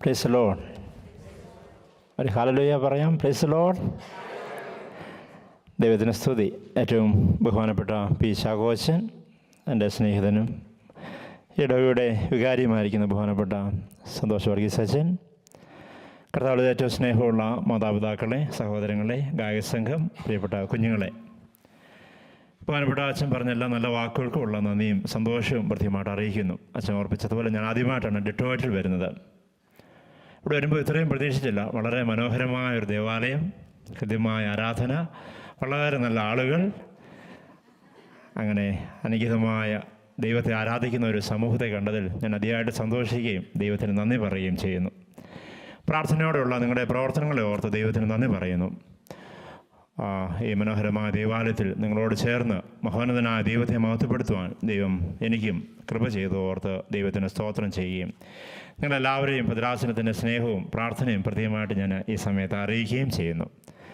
Price load ഒരു ഹാലലുയ പറയാം price load ദൈവത്തിന് സ്തുതി ഏറ്റവും ബഹുമാനപ്പെട്ട പി ശാഘോശൻ എൻ്റെ സ്നേഹിതനും ഇടവയുടെ വികാരിയുമായിരിക്കുന്ന ബഹുമാനപ്പെട്ട സന്തോഷ് വർഗീസ് അച്ഛൻ കർത്താവിൽ ഏറ്റവും സ്നേഹമുള്ള മാതാപിതാക്കളെ സഹോദരങ്ങളെ ഗായകസംഘം പ്രിയപ്പെട്ട കുഞ്ഞുങ്ങളെ ബഹുമാനപ്പെട്ട അച്ഛൻ പറഞ്ഞ എല്ലാ നല്ല വാക്കുകൾക്കും ഉള്ള നന്ദിയും സന്തോഷവും പ്രത്യേകമായിട്ട് അറിയിക്കുന്നു അച്ഛൻ ഓർപ്പിച്ചതുപോലെ ഞാൻ ആദ്യമായിട്ടാണ് ഡിട്രോയിറ്റിൽ വരുന്നത് ഇവിടെ വരുമ്പോൾ ഇത്രയും പ്രതീക്ഷിച്ചില്ല വളരെ മനോഹരമായ ഒരു ദേവാലയം ഹൃദ്യമായ ആരാധന വളരെ നല്ല ആളുകൾ അങ്ങനെ അനുഗീതമായ ദൈവത്തെ ആരാധിക്കുന്ന ഒരു സമൂഹത്തെ കണ്ടതിൽ ഞാൻ അതിയായിട്ട് സന്തോഷിക്കുകയും ദൈവത്തിന് നന്ദി പറയുകയും ചെയ്യുന്നു പ്രാർത്ഥനയോടെയുള്ള നിങ്ങളുടെ പ്രവർത്തനങ്ങളെ ഓർത്ത് ദൈവത്തിന് നന്ദി പറയുന്നു ആ, ഈ മനോഹരമായ ദേവാലയത്തിൽ നിങ്ങളോട് ചേർന്ന് മഹോന്നതനായ ദൈവത്തെ മഹത്വപ്പെടുത്തുവാൻ ദൈവം എനിക്കും കൃപ ചെയ്തു ഓർത്ത് ദൈവത്തിന് സ്തോത്രം ചെയ്യുകയും നിങ്ങളെല്ലാവരെയും ഭദ്രാസനത്തിൻ്റെ സ്നേഹവും പ്രാർത്ഥനയും പ്രത്യേകമായിട്ട് ഞാൻ ഈ സമയത്ത് അറിയിക്കുകയും ചെയ്യുന്നു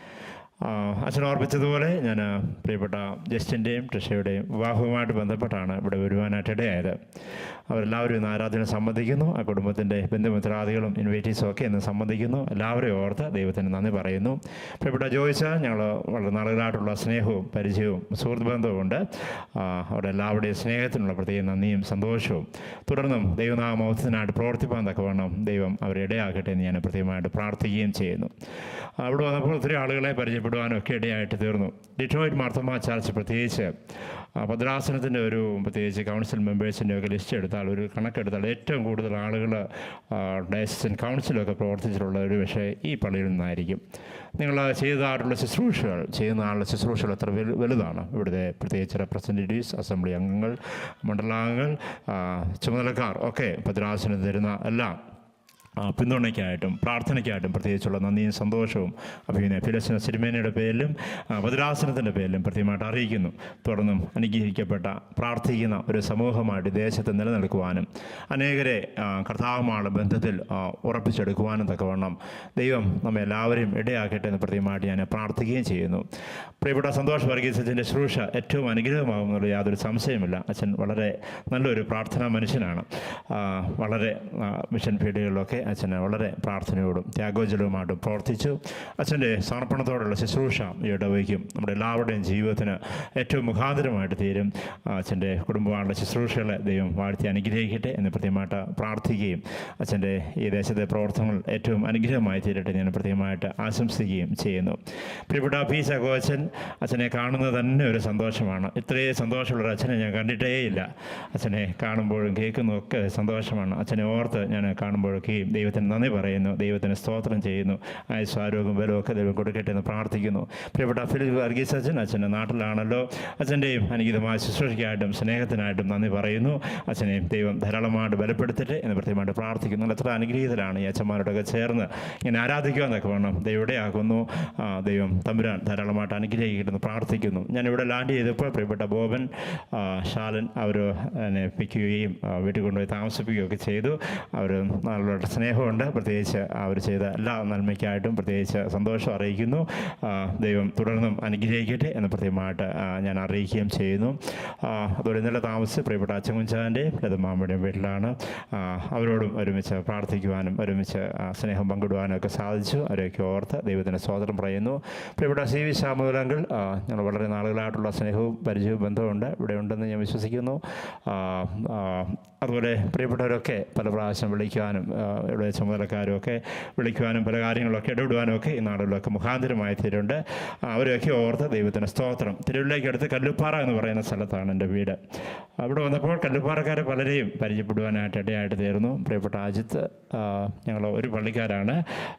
ആ, അച്ഛൻ ഓർപ്പിച്ചതുപോലെ ഞാൻ പ്രിയപ്പെട്ട ജസ്റ്റിൻ്റെയും ട്രിഷയുടെയും വിവാഹവുമായിട്ട് ബന്ധപ്പെട്ടാണ് ഇവിടെ വരുവാനായിട്ട് ഇടയായത് അവരെല്ലാവരും ഇന്ന് ആരാധന സംബന്ധിക്കുന്നു ആ കുടുംബത്തിൻ്റെ ബന്ധുമിത്രാദികളും ഇൻവൈറ്റീസും ഒക്കെ ഇന്ന് സംബന്ധിക്കുന്നു എല്ലാവരെയും ഓർത്ത് ദൈവത്തിന് നന്ദി പറയുന്നു പ്രിയപ്പെട്ട ജോയിച്ച ഞങ്ങൾ വളരെ നാളുകളായിട്ടുള്ള സ്നേഹവും പരിചയവും സുഹൃത്ത് ബന്ധവും ഉണ്ട് ആ, അവരുടെ എല്ലാവരുടെയും സ്നേഹത്തിനുള്ള പ്രത്യേക നന്ദിയും സന്തോഷവും തുടർന്നും ദൈവനാമോഹത്തിനായിട്ട് പ്രവർത്തിപ്പാൻ തക്കവണ്ണം ദൈവം അവരെ ഇടയാക്കട്ടെ എന്ന് ഞാൻ പ്രത്യേകമായിട്ട് പ്രാർത്ഥിക്കുകയും ചെയ്യുന്നു അവിടെ വന്നപ്പോൾ ഒത്തിരി ആളുകളെ പരിചയപ്പെടുവാനും ഒക്കെ ഇടയായിട്ട് തീർന്നു ഡിട്രോയിറ്റ് മാർത്തമ്മ ചർച്ച് പ്രത്യേകിച്ച് ആ, ഭദ്രാസനത്തിൻ്റെ ഒരു പ്രത്യേകിച്ച് കൗൺസിൽ മെമ്പേഴ്സിൻ്റെ ഒക്കെ ലിസ്റ്റ് എടുത്താൽ ഒരു കണക്കെടുത്താൽ ഏറ്റവും കൂടുതൽ ആളുകൾ ഡയസിൻ കൗൺസിലൊക്കെ പ്രവർത്തിച്ചിട്ടുള്ള ഒരു വിഷയം ഈ പള്ളിയിൽ നിന്നായിരിക്കും നിങ്ങൾ ചെയ്തതായിട്ടുള്ള ശുശ്രൂഷകൾ ചെയ്യുന്ന ആളുടെ ശുശ്രൂഷകൾ എത്ര വലു വലുതാണ് ഇവിടുത്തെ പ്രത്യേകിച്ച് റെപ്രസെൻറ്റേറ്റീവ്സ് അസംബ്ലി അംഗങ്ങൾ മണ്ഡലാംഗങ്ങൾ ആ, ചുമതലക്കാർ ഒക്കെ ഭദ്രാസനം തരുന്ന എല്ലാം ആ, പിന്തുണയ്ക്കായിട്ടും പ്രാർത്ഥനയ്ക്കായിട്ടും പ്രത്യേകിച്ചുള്ള നന്ദിയും സന്തോഷവും അഭിനയ ഫിലസിന സിരിമേനയുടെ പേരിലും ആ, ഭദ്രാസനത്തിൻ്റെ പേരിലും പ്രത്യേകമായിട്ട് അറിയിക്കുന്നു തുടർന്നും അനുഗ്രഹിക്കപ്പെട്ട പ്രാർത്ഥിക്കുന്ന ഒരു സമൂഹമായിട്ട് ദേശത്ത് നിലനിൽക്കുവാനും അനേകരെ ആ, കർത്താവുമായുള്ള ബന്ധത്തിൽ ആ, ഉറപ്പിച്ചെടുക്കുവാനും തക്കവണ്ണം ദൈവം നമ്മെ എല്ലാവരെയും ഇടയാക്കട്ടെ എന്ന് പ്രത്യേകമായിട്ട് ഞാൻ പ്രാർത്ഥിക്കുകയും ചെയ്യുന്നു പ്രിയപ്പെട്ട സന്തോഷ് വർഗീസത്തിൻ്റെ ശുശ്രൂഷ ഏറ്റവും അനുഗ്രഹമാകുന്നുള്ള യാതൊരു സംശയമില്ല അച്ഛൻ വളരെ നല്ലൊരു പ്രാർത്ഥനാ മനുഷ്യനാണ് ആ, വളരെ ആ, മിഷൻ ഫീൽഡുകളിലൊക്കെ അച്ഛന് വളരെ പ്രാർത്ഥനയോടും ത്യാഗോജലവുമായിട്ടും പ്രവർത്തിച്ചു അച്ഛൻ്റെ സമർപ്പണത്തോടുള്ള ശുശ്രൂഷ ഈ ഇടവയ്ക്കും നമ്മുടെ എല്ലാവരുടെയും ജീവിതത്തിന് ഏറ്റവും മുഖാന്തരമായിട്ട് തീരും ആ, അച്ഛൻ്റെ കുടുംബങ്ങളുടെ ശുശ്രൂഷകളെ ദൈവം വാഴ്ത്തി അനുഗ്രഹിക്കട്ടെ എന്ന് പ്രത്യേകമായിട്ട് പ്രാർത്ഥിക്കുകയും അച്ഛൻ്റെ ഈ ദേശത്തെ പ്രവർത്തനങ്ങൾ ഏറ്റവും അനുഗ്രഹമായി തീരട്ടെ ഞാൻ പ്രത്യേകമായിട്ട് ആശംസിക്കുകയും ചെയ്യുന്നു പ്രിയപ്പെട്ട പി സഹോച്ചൻ അച്ഛനെ കാണുന്നത് തന്നെ ഒരു സന്തോഷമാണ് ഇത്രയും സന്തോഷമുള്ള ഒരു അച്ഛനെ ഞാൻ കണ്ടിട്ടേയില്ല അച്ഛനെ കാണുമ്പോഴും കേൾക്കുന്നതും ഒക്കെ സന്തോഷമാണ് അച്ഛനെ ഓർത്ത് ഞാൻ കാണുമ്പോഴൊക്കെയും ദൈവത്തിന് നന്ദി പറയുന്നു ദൈവത്തിന് സ്തോത്രം ചെയ്യുന്നു ആയുസ് ആരോഗ്യം ബലവും ഒക്കെ ദൈവം കൊടുക്കട്ടെ എന്ന് പ്രാർത്ഥിക്കുന്നു പ്രിയപ്പെട്ട ഫിലിപ്പ് വർഗീസ് അച്ഛൻ അച്ഛൻ്റെ നാട്ടിലാണല്ലോ അച്ഛൻ്റെയും അനുഗീതമായ ശുശ്രൂഷയ്ക്കായിട്ടും സ്നേഹത്തിനായിട്ടും നന്ദി പറയുന്നു അച്ഛനെയും ദൈവം ധാരാളമായിട്ട് ബലപ്പെടുത്തട്ടെ എന്ന് പ്രത്യേകമായിട്ട് പ്രാർത്ഥിക്കുന്നു നിങ്ങൾ എത്ര അനുഗ്രഹീതരാണ് ഈ അച്ഛന്മാരോടൊക്കെ ചേർന്ന് ഇങ്ങനെ ആരാധിക്കുവാന്നൊക്കെ വേണം ദൈവയുടെ ആകുന്നു ആ, ദൈവം തമ്പുരാൻ ധാരാളമായിട്ട് അനുഗ്രഹിക്കട്ടെന്ന് പ്രാർത്ഥിക്കുന്നു ഞാൻ ഇവിടെ ലാൻഡ് ചെയ്തപ്പോൾ പ്രിയപ്പെട്ട ബോബൻ ആ, ശാലൻ അവർ എന്നെ പിക്കുകയും ആ, വീട്ടിൽ കൊണ്ടുപോയി താമസിപ്പിക്കുകയും ഒക്കെ ചെയ്തു അവർ നല്ല സ്നേഹമുണ്ട് പ്രത്യേകിച്ച് അവർ ചെയ്ത എല്ലാ നന്മയ്ക്കായിട്ടും പ്രത്യേകിച്ച് സന്തോഷം അറിയിക്കുന്നു ആ, ദൈവം തുടർന്നും അനുഗ്രഹിക്കട്ടെ എന്ന് പ്രത്യേകമായിട്ട് ആ, ഞാൻ അറിയിക്കുകയും ചെയ്യുന്നു ആ, അതുപോലെ ഇന്നലെ താമസിച്ച് പ്രിയപ്പെട്ട അച്ചൻകുഞ്ചാൻ്റെ ലതമാമ്മയുടെയും വീട്ടിലാണ് ആ, അവരോടും ഒരുമിച്ച് പ്രാർത്ഥിക്കുവാനും ഒരുമിച്ച് ആ, സ്നേഹം പങ്കിടുവാനും ഒക്കെ സാധിച്ചു അവരെയൊക്കെ ഓർത്ത് ദൈവത്തിൻ്റെ സ്വാതന്ത്ര്യം പറയുന്നു പ്രിയപ്പെട്ട സി വി ശ്യാമൂലങ്ങൾ ഞങ്ങൾ വളരെ നാളുകളായിട്ടുള്ള സ്നേഹവും പരിചയവും ബന്ധമുണ്ട് ഇവിടെ ഉണ്ടെന്ന് ഞാൻ വിശ്വസിക്കുന്നു ആ, ആ, അതുപോലെ പ്രിയപ്പെട്ടവരൊക്കെ പല പ്രാവശ്യം വിളിക്കുവാനും ആ, ഇവിടെ ചുമതലക്കാരും ഒക്കെ വിളിക്കുവാനും പല കാര്യങ്ങളൊക്കെ ഇടപെടുവാനും ഒക്കെ ഈ നാടുകളിലൊക്കെ മുഖാന്തരമായി തീരുണ്ട് അവരെയൊക്കെ ഓർത്ത് ദൈവത്തിന് സ്തോത്രം തിരുവല്ലേക്ക് അടുത്ത് കല്ലുപ്പാറ എന്ന് പറയുന്ന സ്ഥലത്താണ് എൻ്റെ വീട് അവിടെ വന്നപ്പോൾ കല്ലുപ്പാറക്കാരെ പലരെയും പരിചയപ്പെടുവാനായിട്ട് ഇടയായിട്ട് തീർന്നു പ്രിയപ്പെട്ട അജിത്ത് ഞങ്ങൾ ഒരു പള്ളിക്കാരാണ്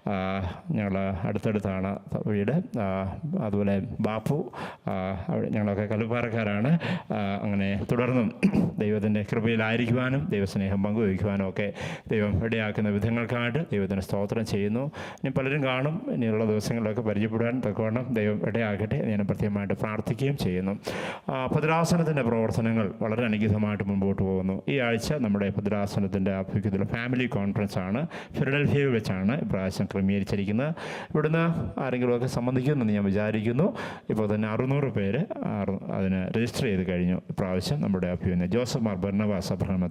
ഞങ്ങൾ അടുത്തടുത്താണ് വീട് ആ, അതുപോലെ ബാപ്പു ആ, അവിടെ- ഞങ്ങളൊക്കെ കല്ലുപ്പാറക്കാരാണ് ആ, അങ്ങനെ തുടർന്നും ദൈവത്തിൻ്റെ കൃപയിലായിരിക്കുവാനും ദൈവസ്നേഹം പങ്കുവയ്ക്കുവാനും ഒക്കെ ദൈവം ഇടയാക്കുന്ന വിധങ്ങൾക്കായിട്ട് ദൈവത്തിന് സ്തോത്രം ചെയ്യുന്നു ഇനി പലരും കാണും ഇനിയുള്ള ദിവസങ്ങളിലൊക്കെ പരിചയപ്പെടാൻ തക്കവണ്ണം ദൈവം ഇടയാകട്ടെ എന്ന് ഞാൻ പ്രത്യേകമായിട്ട് പ്രാർത്ഥിക്കുകയും ചെയ്യുന്നു ആ, ഭദ്രാസനത്തിൻ്റെ പ്രവർത്തനങ്ങൾ വളരെ അനുഗ്രഹമായിട്ട് മുമ്പോട്ട് പോകുന്നു ഈ ആഴ്ച നമ്മുടെ ഭദ്രാസനത്തിൻ്റെ ആഭിമുഖ്യത്തിലുള്ള ഫാമിലി കോൺഫറൻസ് ആണ് ഫിലഡൽഫിയയിൽ വെച്ചാണ് ഇപ്രാവശ്യം ക്രമീകരിച്ചിരിക്കുന്നത് ഇവിടുന്ന് ആരെങ്കിലുമൊക്കെ സംബന്ധിക്കുമെന്ന് ഞാൻ വിചാരിക്കുന്നു ഇപ്പോൾ തന്നെ അറുന്നൂറ് പേര് ആറ് അതിന് രജിസ്റ്റർ ചെയ്ത് കഴിഞ്ഞു ഇപ്രാവശ്യം നമ്മുടെ അഭ്യുന്ന ജോസഫ് മാർ ബർണവാസ് അബ്രഹാം അത്ര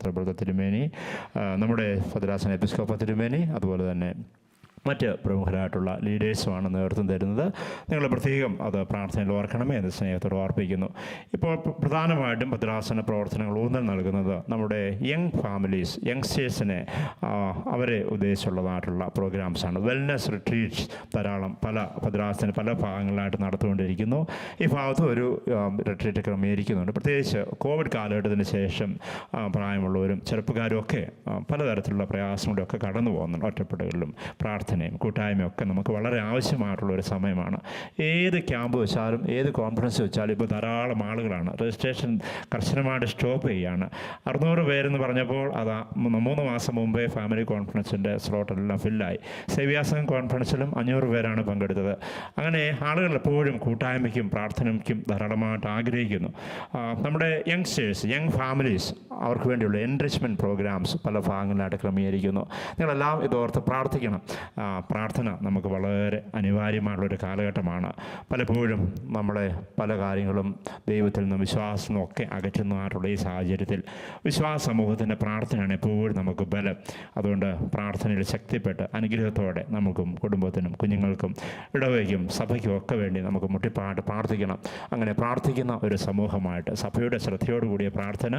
ഓട്ടപ്പെടുത്ത തിരുമേനി ആ, നമ്മുടെ ഭദ്രാസന എപ്പിസ്കോപ്പ തിരുമേനി അതുപോലെ തന്നെ മറ്റ് പ്രമുഖരായിട്ടുള്ള ലീഡേഴ്സുമാണ് നേതൃത്വം തരുന്നത് നിങ്ങൾ പ്രത്യേകം അത് പ്രാർത്ഥനയിൽ ഓർക്കണമേ എന്ന് സ്നേഹത്തോട് ഓർപ്പിക്കുന്നു ഇപ്പോൾ പ്ര- പ്രധാനമായിട്ടും ഭദ്രാസന പ്രവർത്തനങ്ങൾ ഊന്നൽ നൽകുന്നത് നമ്മുടെ യങ് ഫാമിലീസ് യങ്സ്റ്റേഴ്സിനെ ആ, അവരെ ഉദ്ദേശിച്ചുള്ളതായിട്ടുള്ള പ്രോഗ്രാംസാണ് വെൽനസ് റിട്രീറ്റ്സ് ധാരാളം പല ഭദ്രാസന പല ഭാഗങ്ങളിലായിട്ട് നടത്തുകൊണ്ടിരിക്കുന്നു ഈ ഭാഗത്തും ഒരു റിട്രീറ്റ് ക്രമീകരിക്കുന്നുണ്ട് പ്രത്യേകിച്ച് കോവിഡ് കാലഘട്ടത്തിന് ശേഷം ആ, പ്രായമുള്ളവരും ചെറുപ്പക്കാരും ഒക്കെ ആ, പലതരത്തിലുള്ള പ്രയാസങ്ങളിലൊക്കെ കടന്നു പോകുന്നുണ്ട് ഒറ്റപ്പെടലുകളും പ്രാർത്ഥനയും കൂട്ടായ്മയും ഒക്കെ നമുക്ക് വളരെ ആവശ്യമായിട്ടുള്ള ഒരു സമയമാണ് ഏത് ക്യാമ്പ് വെച്ചാലും ഏത് കോൺഫറൻസ് വെച്ചാലും ഇപ്പോൾ ധാരാളം ആളുകളാണ് രജിസ്ട്രേഷൻ കർശനമായിട്ട് സ്റ്റോപ്പ് ചെയ്യുകയാണ് അറുന്നൂറ് പേരെന്ന് പറഞ്ഞപ്പോൾ അത് ആ മൂ- മൂന്ന് മാസം മുമ്പേ ഫാമിലി കോൺഫറൻസിൻ്റെ സ്ലോട്ടെല്ലാം ഫില്ലായി സേവ്യാസം കോൺഫറൻസിലും അഞ്ഞൂറ് പേരാണ് പങ്കെടുത്തത് അങ്ങനെ ആളുകൾ എപ്പോഴും കൂട്ടായ്മയ്ക്കും പ്രാർത്ഥനയ്ക്കും ധാരാളമായിട്ട് ആഗ്രഹിക്കുന്നു ആ, നമ്മുടെ യങ്സ്റ്റേഴ്സ് യങ് ഫാമിലീസ് അവർക്ക് വേണ്ടിയുള്ള എൻറിച്ച്മെൻറ്റ് പ്രോഗ്രാംസ് പല ഭാഗങ്ങളിലായിട്ട് ക്രമീകരിക്കുന്നു നിങ്ങളെല്ലാം ഇതോർത്ത് പ്രാർത്ഥിക്കണം ആ, പ്രാർത്ഥന നമുക്ക് വളരെ അനിവാര്യമായിട്ടുള്ളൊരു കാലഘട്ടമാണ് പലപ്പോഴും നമ്മളെ പല കാര്യങ്ങളും ദൈവത്തിൽ നിന്നും വിശ്വാസം ഒക്കെ അകറ്റുന്നതായിട്ടുള്ള ഈ സാഹചര്യത്തിൽ വിശ്വാസ സമൂഹത്തിൻ്റെ പ്രാർത്ഥനയാണ് എപ്പോഴും നമുക്ക് ബലം അതുകൊണ്ട് പ്രാർത്ഥനയിൽ ശക്തിപ്പെട്ട് അനുഗ്രഹത്തോടെ നമുക്കും കുടുംബത്തിനും കുഞ്ഞുങ്ങൾക്കും ഇടവയ്ക്കും സഭയ്ക്കും ഒക്കെ വേണ്ടി നമുക്ക് മുട്ടിപ്പാട്ട് പ്രാർത്ഥിക്കണം അങ്ങനെ പ്രാർത്ഥിക്കുന്ന ഒരു സമൂഹമായിട്ട് സഭയുടെ ശ്രദ്ധയോടുകൂടിയ പ്രാർത്ഥന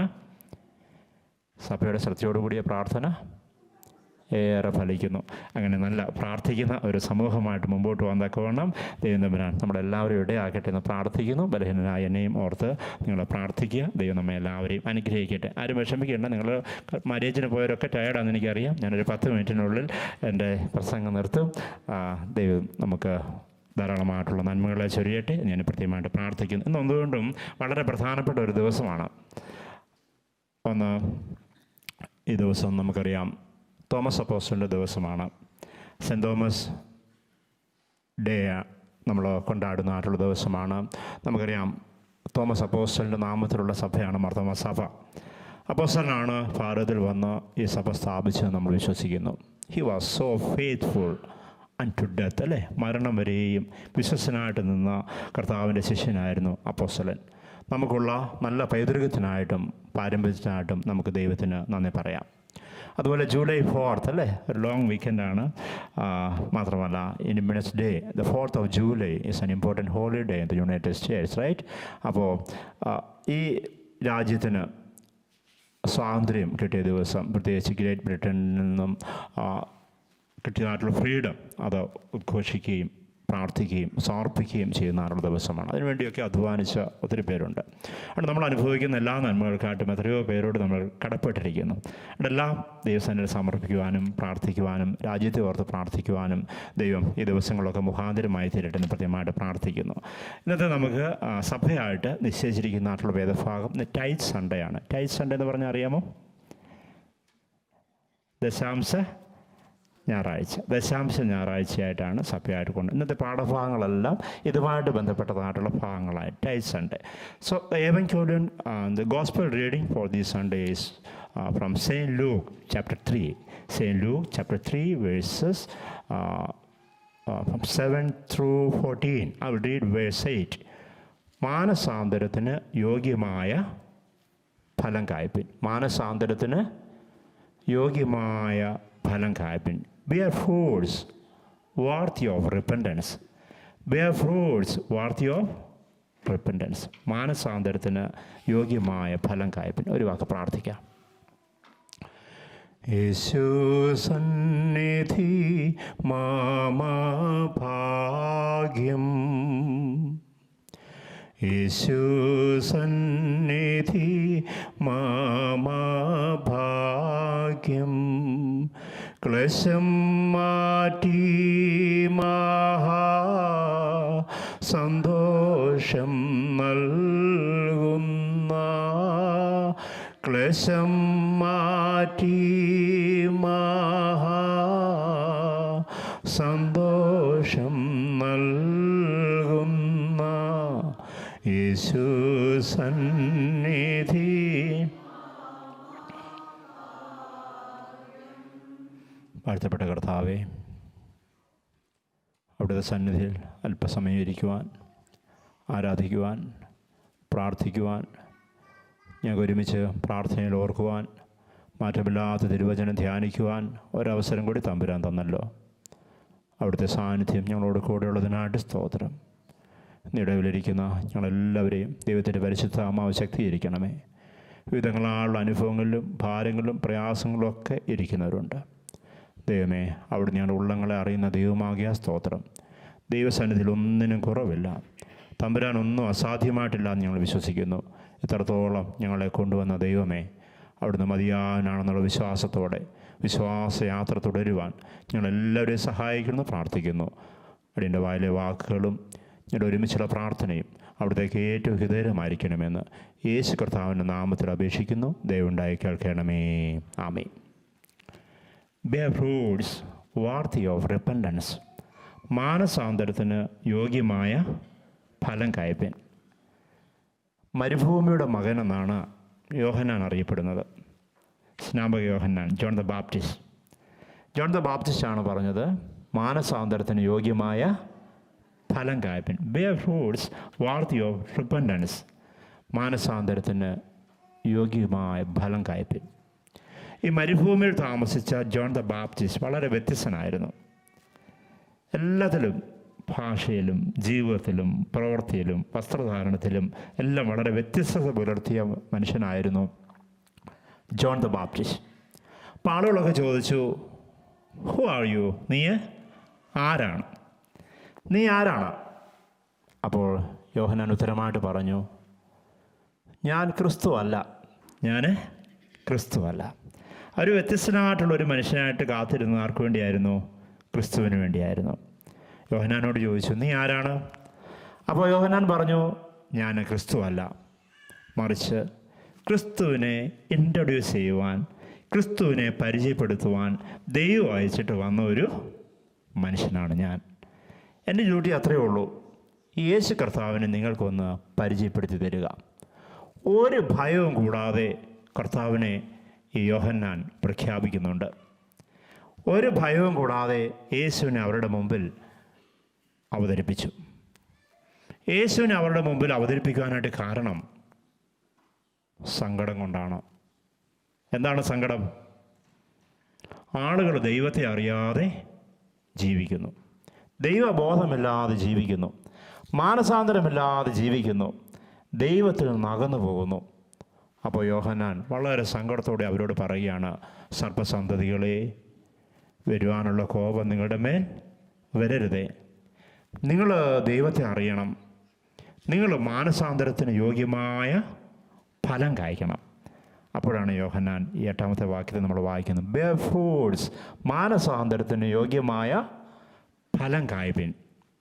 സഭയുടെ ശ്രദ്ധയോടുകൂടിയ പ്രാർത്ഥന ഏറെ ഫലിക്കുന്നു അങ്ങനെ നല്ല പ്രാർത്ഥിക്കുന്ന ഒരു സമൂഹമായിട്ട് മുമ്പോട്ട് പോകാൻ തക്കവണ്ണം ദൈവം തമ്പുരാൻ നമ്മളെല്ലാവരും ഇടയാക്കട്ടെ എന്ന് പ്രാർത്ഥിക്കുന്നു ബലഹീനനായ എന്നെയും ഓർത്ത് നിങ്ങൾ പ്രാർത്ഥിക്കുക ദൈവം നമ്മെ എല്ലാവരെയും അനുഗ്രഹിക്കട്ടെ ആരും വിഷമിക്കേണ്ട നിങ്ങൾ മാരേജിന് പോയവരൊക്കെ ടയർഡാണെന്ന് എനിക്കറിയാം ഞാനൊരു പത്ത് മിനിറ്റിനുള്ളിൽ എൻ്റെ പ്രസംഗം നിർത്തും ആ, ദൈവം നമുക്ക് ധാരാളമായിട്ടുള്ള നന്മകളെ ചൊരിയട്ടെ ഞാൻ പ്രത്യേകമായിട്ട് പ്രാർത്ഥിക്കുന്നു ഇന്ന് എന്തുകൊണ്ടും വളരെ പ്രധാനപ്പെട്ട ഒരു ദിവസമാണ് ഒന്ന് ഈ ദിവസം നമുക്കറിയാം തോമസ് അപ്പോസ്റ്റലിൻ്റെ ദിവസമാണ് സെൻറ് തോമസ് ഡേ നമ്മൾ കൊണ്ടാടുന്നതായിട്ടുള്ള ദിവസമാണ് നമുക്കറിയാം തോമസ് അപ്പോസ്റ്റലിൻ്റെ നാമത്തിലുള്ള സഭയാണ് മർത്തമ സഭ അപ്പോസ്റ്റലിനാണ് ഭാരതത്തിൽ വന്ന് ഈ സഭ സ്ഥാപിച്ചത് നമ്മൾ വിശ്വസിക്കുന്നു he was so faithful unto death അല്ലേ മരണം വരെയും വിശ്വസനായിട്ട് നിന്ന കർത്താവിൻ്റെ ശിഷ്യനായിരുന്നു അപ്പോസ്റ്റലൻ നമുക്കുള്ള നല്ല പൈതൃകത്തിനായിട്ടും പാരമ്പര്യത്തിനായിട്ടും നമുക്ക് ദൈവത്തിന് നന്ദി പറയാം അതുപോലെ ജൂലൈ ഫോർത്ത് അല്ലേ ഒരു ലോങ് വീക്കെൻഡാണ് മാത്രമല്ല independence day the fourth of July is an important holiday in the United States right അപ്പോൾ ഈ രാജ്യത്തിന് സ്വാതന്ത്ര്യം കിട്ടിയ ദിവസം പ്രത്യേകിച്ച് ഗ്രേറ്റ് ബ്രിട്ടനിൽ നിന്നും ആ, കിട്ടിയതായിട്ടുള്ള ഫ്രീഡം അത് ഉദ്ഘോഷിക്കുകയും പ്രാർത്ഥിക്കുകയും സമർപ്പിക്കുകയും ചെയ്യുന്നതായിട്ടുള്ള ദിവസമാണ് അതിനുവേണ്ടിയൊക്കെ അധ്വാനിച്ച ഒത്തിരി പേരുണ്ട് അതുകൊണ്ട് നമ്മൾ അനുഭവിക്കുന്ന എല്ലാ നന്മകൾക്കായിട്ടും എത്രയോ പേരോട് നമ്മൾ കടപ്പെട്ടിരിക്കുന്നു അതെല്ലാം ദൈവസേനയിൽ സമർപ്പിക്കുവാനും പ്രാർത്ഥിക്കുവാനും രാജ്യത്തെ ഓർത്ത് പ്രാർത്ഥിക്കുവാനും ദൈവം ഈ ദിവസങ്ങളൊക്കെ മുഖാന്തരമായി തീരട്ടെ എന്ന് പ്രത്യേകമായിട്ട് പ്രാർത്ഥിക്കുന്നു ഇന്നത്തെ നമുക്ക് ആ, സഭയായിട്ട് നിശ്ചയിച്ചിരിക്കുന്നതായിട്ടുള്ള വേദഭാഗം ടൈറ്റ് സൺഡേ ആണ് ടൈറ്റ് സൺഡേ എന്ന് പറഞ്ഞാൽ അറിയാമോ ദശാംശ ഞായറാഴ്ച ദശാംശ ഞായറാഴ്ചയായിട്ടാണ് സഭയായിട്ട് കൊണ്ട് ഇന്നത്തെ പാഠഭാഗങ്ങളെല്ലാം ഇതുമായിട്ട് ബന്ധപ്പെട്ടതായിട്ടുള്ള ഭാഗങ്ങളായി tithe Sunday so evangelion the gospel reading for the Sunday is from Saint Luke chapter three Saint Luke chapter three verses from seven through fourteen I will read verse eight മാനസാന്തരത്തിന് യോഗ്യമായ ഫലം കായ്പിൻ മാനസാന്തരത്തിന് യോഗ്യമായ ഫലം കായ്പിൻ bear fruits worthy of repentance bear fruits worthy of repentance മാനസാന്തരത്തിന് യോഗ്യമായ ഫലം കായ്പിൻ ഒരു വാക്ക് പ്രാർത്ഥിക്കാം യേശു സന്നിധി മാമാ ഭാഗ്യം യേശു സന്നിധി മാമാ ഭാഗ്യം ക്ലേശം മാറ്റി മഹാ സന്തോഷം നൽകുന്ന ക്ലേശം മാറ്റി മഹാ സന്തോഷം നൽകുന്ന യേശു സന്നിധി വാഴ്ത്തപ്പെട്ട കർത്താവേ അവിടുത്തെ സന്നിധിയിൽ അല്പസമയം ഇരിക്കുവാൻ ആരാധിക്കുവാൻ പ്രാർത്ഥിക്കുവാൻ ഞങ്ങൾക്ക് ഒരുമിച്ച് പ്രാർത്ഥനയിൽ ഓർക്കുവാൻ മാറ്റമില്ലാത്ത തിരുവചനം ധ്യാനിക്കുവാൻ ഒരവസരം കൂടി തമ്പുരാൻ തന്നല്ലോ അവിടുത്തെ സാന്നിധ്യം ഞങ്ങളോട് കൂടെയുള്ളതിനായിട്ട് സ്തോത്രം നിടവിലിരിക്കുന്ന ഞങ്ങളെല്ലാവരെയും ദൈവത്തിൻ്റെ പരിശുദ്ധ ആമാവ് ശക്തീകരിക്കണമേ വിവിധങ്ങളായുള്ള അനുഭവങ്ങളിലും ഭാരങ്ങളിലും പ്രയാസങ്ങളിലും ഒക്കെ ഇരിക്കുന്നവരുണ്ട് ദൈവമേ അവിടെ ഞങ്ങളുടെ ഉള്ളങ്ങളെ അറിയുന്ന ദൈവമാകിയ സ്തോത്രം ദൈവസന്നിധിയിൽ ഒന്നിനും കുറവില്ല തമ്പുരാൻ ഒന്നും അസാധ്യമായിട്ടില്ല എന്ന് ഞങ്ങൾ വിശ്വസിക്കുന്നു ഇത്രത്തോളം ഞങ്ങളെ കൊണ്ടുവന്ന ദൈവമേ അവിടുന്ന് മതിയാനാണെന്നുള്ള വിശ്വാസത്തോടെ വിശ്വാസയാത്ര തുടരുവാൻ ഞങ്ങളെല്ലാവരെയും സഹായിക്കണമെന്ന് പ്രാർത്ഥിക്കുന്നു അടിയൻ്റെ വായിലെ വാക്കുകളും ഞങ്ങളുടെ ഒരുമിച്ചുള്ള പ്രാർത്ഥനയും അവിടത്തേക്ക് ഏറ്റവും ഹിതകരമായിരിക്കണമെന്ന് യേശു കർത്താവിൻ്റെ നാമത്തിൽ അപേക്ഷിക്കുന്നു ദയവുണ്ടായി കേൾക്കണമേ ആമേ bear fruits worthy of repentance മാനസാന്തരത്തിന് യോഗ്യമായ ഫലം കായ്പൻ മരുഭൂമിയുടെ മകനെന്നാണ് യോഹന്നാൻ അറിയപ്പെടുന്നത് സ്നാപക യോഹന്നാൻ John the Baptist John the Baptist ആണ് പറഞ്ഞത് മാനസാന്തരത്തിന് യോഗ്യമായ ഫലം കായ്പൻ bear fruits worthy of repentance മാനസാന്തരത്തിന് യോഗ്യമായ ഫലം കായ്പൻ ഈ മരുഭൂമിയിൽ താമസിച്ച ജോൺ ദ ബാപ്റ്റിസ്റ്റ് വളരെ വ്യത്യസ്തനായിരുന്നു എല്ലാത്തിലും ഭാഷയിലും ജീവിതത്തിലും പ്രവൃത്തിയിലും വസ്ത്രധാരണത്തിലും എല്ലാം വളരെ വ്യത്യസ്തത പുലർത്തിയ മനുഷ്യനായിരുന്നു ജോൺ ദ ബാപ്റ്റിസ്റ്റ് അപ്പോൾ ആളുകളൊക്കെ ചോദിച്ചു ഹു ആർ യു നീ ആരാണ് നീ ആരാണ് അപ്പോൾ യോഹനാൻ ഉത്തരമായിട്ട് പറഞ്ഞു ഞാൻ ക്രിസ്തു അല്ല ഞാൻ ക്രിസ്തു അല്ല ഒരു വ്യത്യസ്തനായിട്ടുള്ള ഒരു മനുഷ്യനായിട്ട് കാത്തിരുന്നു ആർക്ക് വേണ്ടിയായിരുന്നു ക്രിസ്തുവിന് വേണ്ടിയായിരുന്നു യോഹനാനോട് ചോദിച്ചു നീ ആരാണ് അപ്പോൾ യോഹനാൻ പറഞ്ഞു ഞാൻ ക്രിസ്തു അല്ല മറിച്ച് ക്രിസ്തുവിനെ ഇൻട്രൊഡ്യൂസ് ചെയ്യുവാൻ ക്രിസ്തുവിനെ പരിചയപ്പെടുത്തുവാൻ ദൈവം അയച്ചിട്ട് വന്ന ഒരു മനുഷ്യനാണ് ഞാൻ എൻ്റെ ഡ്യൂട്ടി അത്രയേ ഉള്ളൂ യേശു കർത്താവിനെ നിങ്ങൾക്കൊന്ന് പരിചയപ്പെടുത്തി തരിക ഒരു ഭയവും കൂടാതെ കർത്താവിനെ ഈ യോഹന്നാൻ പ്രഖ്യാപിക്കുന്നുണ്ട് ഒരു ഭയവും കൂടാതെ യേശുവിനെ അവരുടെ മുമ്പിൽ അവതരിപ്പിച്ചു യേശുവിനെ അവരുടെ മുമ്പിൽ അവതരിപ്പിക്കാനായിട്ട് കാരണം സങ്കടം കൊണ്ടാണ് എന്താണ് സങ്കടം ആളുകൾ ദൈവത്തെ അറിയാതെ ജീവിക്കുന്നു ദൈവബോധമില്ലാതെ ജീവിക്കുന്നു മാനസാന്തരമില്ലാതെ ജീവിക്കുന്നു ദൈവത്തിൽ നിന്ന് അകന്നു പോകുന്നു അപ്പോൾ യോഹന്നാൻ വളരെ സങ്കടത്തോടെ അവരോട് പറയുകയാണ് സർപ്പസന്തതികളെ വരുവാനുള്ള കോപം നിങ്ങളുടെ മേൽ വരരുതേ നിങ്ങൾ ദൈവത്തെ അറിയണം നിങ്ങൾ മാനസാന്തരത്തിന് യോഗ്യമായ ഫലം കായ്ക്കണം അപ്പോഴാണ് യോഹന്നാൻ ഈ എട്ടാമത്തെ വാക്യത്തിൽ നമ്മൾ വായിക്കുന്നത് ബെ ഫൂഡ്സ് മാനസാന്തരത്തിന് യോഗ്യമായ ഫലം കായ്പിൻ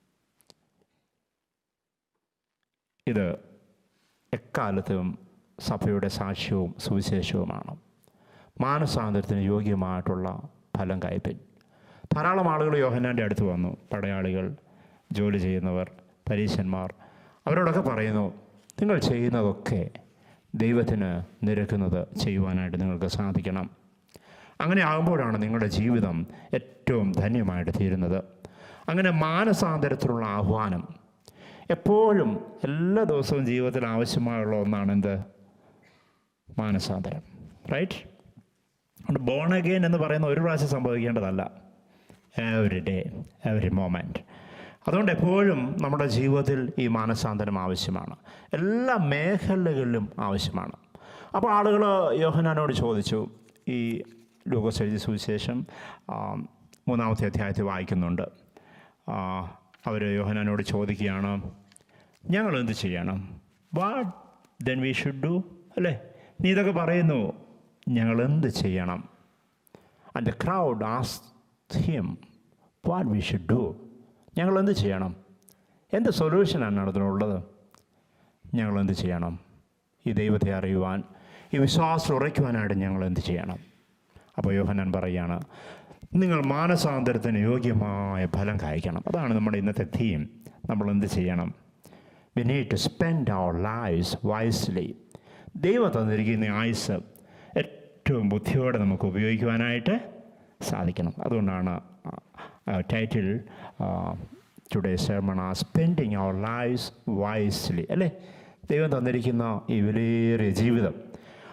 ഇത് എക്കാലത്തും സഭയുടെ സാക്ഷ്യവും സുവിശേഷവുമാണ് മാനസാന്തരത്തിന് യോഗ്യമായിട്ടുള്ള ഫലം കായ്പിൻ ധാരാളം ആളുകൾ യോഹന്നാൻ്റെ അടുത്ത് വന്നു പടയാളികൾ ജോലി ചെയ്യുന്നവർ പരീശന്മാർ അവരോടൊക്കെ പറയുന്നു നിങ്ങൾ ചെയ്യുന്നതൊക്കെ ദൈവത്തിന് നിരക്കുന്നത് ചെയ്യുവാനായിട്ട് നിങ്ങൾക്ക് സാധിക്കണം അങ്ങനെ ആകുമ്പോഴാണ് നിങ്ങളുടെ ജീവിതം ഏറ്റവും ധന്യമായിട്ട് തീരുന്നത് അങ്ങനെ മാനസാന്തരത്തിലുള്ള ആഹ്വാനം എപ്പോഴും എല്ലാ ദിവസവും ജീവിതത്തിൽ ആവശ്യമായുള്ള ഒന്നാണ് എന്ത് മാനസാന്തരം റൈറ്റ് അതുകൊണ്ട് ബോൺ അഗെയിൻ എന്ന് പറയുന്ന ഒരു പ്രാവശ്യം സംഭവിക്കേണ്ടതല്ല എവറി ഡേ എവറി മോമെൻറ്റ് അതുകൊണ്ട് എപ്പോഴും നമ്മുടെ ജീവിതത്തിൽ ഈ മാനസാന്തരം ആവശ്യമാണ് എല്ലാ മേഖലകളിലും ആവശ്യമാണ് അപ്പോൾ ആളുകൾ യോഹനാനോട് ചോദിച്ചു ഈ ലൂക്കോസ് എഴുതിയ സുവിശേഷം ആ, മൂന്നാമത്തെ അധ്യായത്തിൽ വായിക്കുന്നുണ്ട് അവർ യോഹനാനോട് ചോദിക്കുകയാണ് ഞങ്ങൾ എന്ത് ചെയ്യണം what then we should do അല്ലേ നീ ഇതൊക്കെ പറയുന്നു ഞങ്ങൾ എന്ത് ചെയ്യണം ആൻഡ് ദ ക്രൗഡ് ആസ് him what we should do ഞങ്ങൾ എന്ത് ചെയ്യണം എന്ത് സൊല്യൂഷനാണ് അതിനുള്ളത് ഞങ്ങൾ എന്ത് ചെയ്യണം ഈ ദൈവത്തെ അറിയുവാൻ ഈ വിശ്വാസം ഉറയ്ക്കുവാനായിട്ട് ഞങ്ങൾ എന്ത് ചെയ്യണം അപ്പോൾ യോഹന്നാൻ പറയുകയാണ് നിങ്ങൾ മാനസാന്തരത്തിന് യോഗ്യമായ ഫലം കായ്ക്കണം അതാണ് നമ്മുടെ ഇന്നത്തെ തീം നമ്മൾ എന്ത് ചെയ്യണം we need to spend our lives wisely ദൈവം തന്നിരിക്കുന്ന ഈ ആയുസ് ഏറ്റവും ബുദ്ധിയോടെ നമുക്ക് ഉപയോഗിക്കുവാനായിട്ട് സാധിക്കണം അതുകൊണ്ടാണ് ടൈറ്റിൽ ടുഡേ സെർമൺ ആ സ്പെൻഡിങ് അവർ ലൈഫ്സ് വൈസ്ലി അല്ലേ ദൈവം തന്നിരിക്കുന്ന ഈ വിലയേറിയ ജീവിതം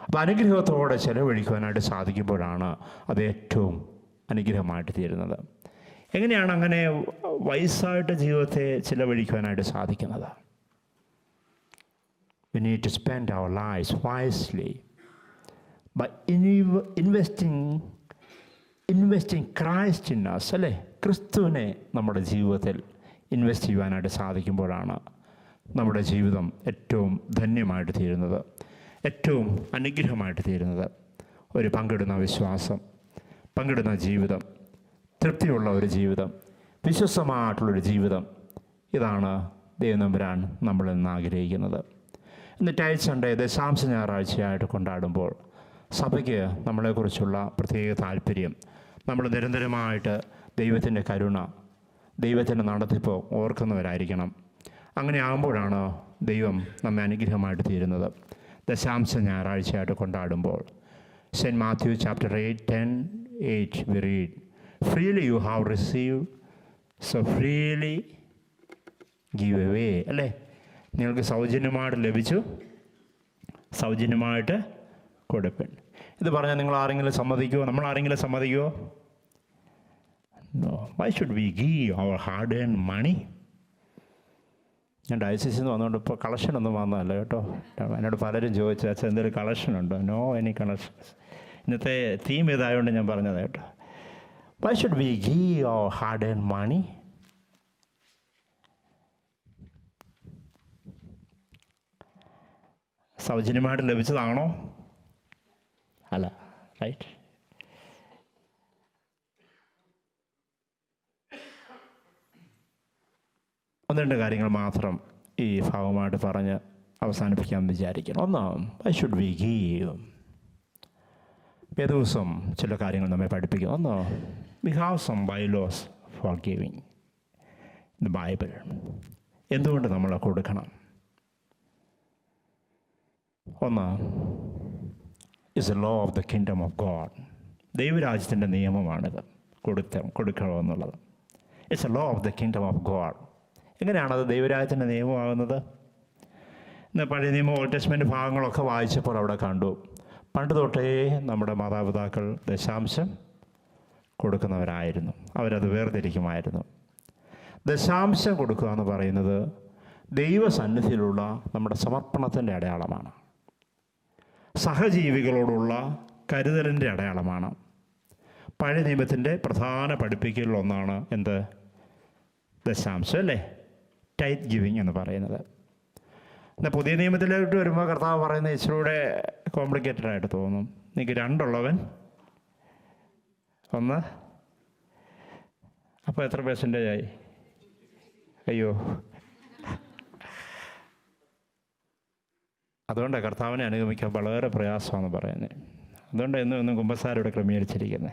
അപ്പോൾ അനുഗ്രഹത്തോടെ ചെലവഴിക്കുവാനായിട്ട് സാധിക്കുമ്പോഴാണ് അത് ഏറ്റവും അനുഗ്രഹമായിട്ട് തീരുന്നത് എങ്ങനെയാണ് അങ്ങനെ വയസ്സായിട്ട് ജീവിതത്തെ ചിലവഴിക്കുവാനായിട്ട് സാധിക്കുന്നത് We need to spend our lives wisely by in- investing investing Christ in us അല്ലേ ക്രിസ്തുവിനെ നമ്മുടെ ജീവിതത്തിൽ ഇൻവെസ്റ്റ് ചെയ്യുവാനായിട്ട് സാധിക്കുമ്പോഴാണ് നമ്മുടെ ജീവിതം ഏറ്റവും ധന്യമായിട്ട് തീരുന്നത് ഏറ്റവും അനുഗ്രഹമായിട്ട് തീരുന്നത് ഒരു പങ്കിടുന്ന വിശ്വാസം പങ്കിടുന്ന ജീവിതം തൃപ്തിയുള്ള ഒരു ജീവിതം വിശ്വസ്തമായിട്ടുള്ളൊരു ജീവിതം ഇതാണ് ദൈവനമ്പുരാൻ നമ്മളിൽ നിന്ന് ആഗ്രഹിക്കുന്നത് ഇന്ന് ടൈറ്റ് സൺഡേ ദശാംശ ഞായറാഴ്ചയായിട്ട് കൊണ്ടാടുമ്പോൾ സഭയ്ക്ക് നമ്മളെക്കുറിച്ചുള്ള പ്രത്യേക താല്പര്യം നമ്മൾ നിരന്തരമായിട്ട് ദൈവത്തിൻ്റെ കരുണ ദൈവത്തിൻ്റെ നടത്തിപ്പ് ഓർക്കുന്നവരായിരിക്കണം അങ്ങനെ ആകുമ്പോഴാണ് ദൈവം നമ്മെ അനുഗ്രഹമായിട്ട് തീരുന്നത് ദശാംശ ഞായറാഴ്ചയായിട്ട് കൊണ്ടാടുമ്പോൾ Saint Matthew chapter eight ten eight we read freely you have receive so freely give away അല്ലേ നിങ്ങൾക്ക് സൗജന്യമായിട്ട് ലഭിച്ചു സൗജന്യമായിട്ട് കൊടുപ്പൻ ഇത് പറഞ്ഞാൽ നിങ്ങൾ ആരെങ്കിലും സമ്മതിക്കുമോ നമ്മൾ ആരെങ്കിലും സമ്മതിക്കുമോ why should we give our hard earn money ഞാൻ ഡയസിസിൽ നിന്ന് വന്നുകൊണ്ട് ഇപ്പോൾ കളക്ഷൻ ഒന്നും വന്നതല്ല കേട്ടോ എന്നോട് പലരും ചോദിച്ചു അച്ഛൻ എന്തെങ്കിലും കളക്ഷൻ ഉണ്ടോ നോ എനി കളക്ഷൻസ് ഇന്നത്തെ തീം ഇതായതുകൊണ്ട് ഞാൻ പറഞ്ഞത് കേട്ടോ why should we give our hard earn money സൗജന്യമായിട്ട് ലഭിച്ചതാണോ അല്ല റൈറ്റ് ഒന്ന് രണ്ട് കാര്യങ്ങൾ മാത്രം ഈ ഭാഗമായിട്ട് പറഞ്ഞ് അവസാനിപ്പിക്കാൻ വിചാരിക്കണം ഒന്ന് ഐ ഷുഡ് വി ഗീവ് ദിവസം ചില കാര്യങ്ങൾ നമ്മെ പഠിപ്പിക്കും ഒന്ന് we have some bylaws for giving the Bible എന്തുകൊണ്ട് നമ്മൾ കൊടുക്കണം ഒന്ന് is a law of the kingdom of God ദൈവരാജ്യത്തിൻ്റെ നിയമമാണിത് കൊടുത്ത കൊടുക്കണമെന്നുള്ളത് it's a law of the kingdom of God എങ്ങനെയാണത് ദൈവരാജ്യത്തിൻ്റെ നിയമമാകുന്നത് ഇന്ന് പഴയ നിയമം ഓൾഡ് ടെസ്റ്റ്മെൻറ്റ് ഭാഗങ്ങളൊക്കെ വായിച്ചപ്പോൾ അവിടെ കണ്ടു പണ്ട് തൊട്ടേ നമ്മുടെ മാതാപിതാക്കൾ ദശാംശം കൊടുക്കുന്നവരായിരുന്നു അവരത് വേർതിരിക്കുമായിരുന്നു ദശാംശം കൊടുക്കുക എന്ന് പറയുന്നത് ദൈവസന്നിധിയിലുള്ള നമ്മുടെ സമർപ്പണത്തിൻ്റെ അടയാളമാണ് സഹജീവികളോടുള്ള കരുതലിൻ്റെ അടയാളമാണ് പഴയ നിയമത്തിൻ്റെ പ്രധാന പഠിപ്പിക്കലിലൊന്നാണ് എന്ത് ദശാംശം അല്ലേ ടൈറ്റ് ഗിവിങ് എന്ന് പറയുന്നത് എന്നാൽ പുതിയ നിയമത്തിലോട്ട് വരുമ്പോൾ കർത്താവ് പറയുന്നത് ഇച്ചിലൂടെ കോംപ്ലിക്കേറ്റഡ് ആയിട്ട് തോന്നും എനിക്ക് രണ്ടുള്ളവൻ ഒന്ന് അപ്പോൾ എത്ര പെർസെൻറ്റേജ് ആയി അയ്യോ അതുകൊണ്ടാണ് കർത്താവിനെ അനുഗമിക്കാൻ വളരെ പ്രയാസമാണെന്ന് പറയുന്നത് അതുകൊണ്ട് എന്നും എന്നും കുമ്പസാരോടെ ക്രമീകരിച്ചിരിക്കുന്നത്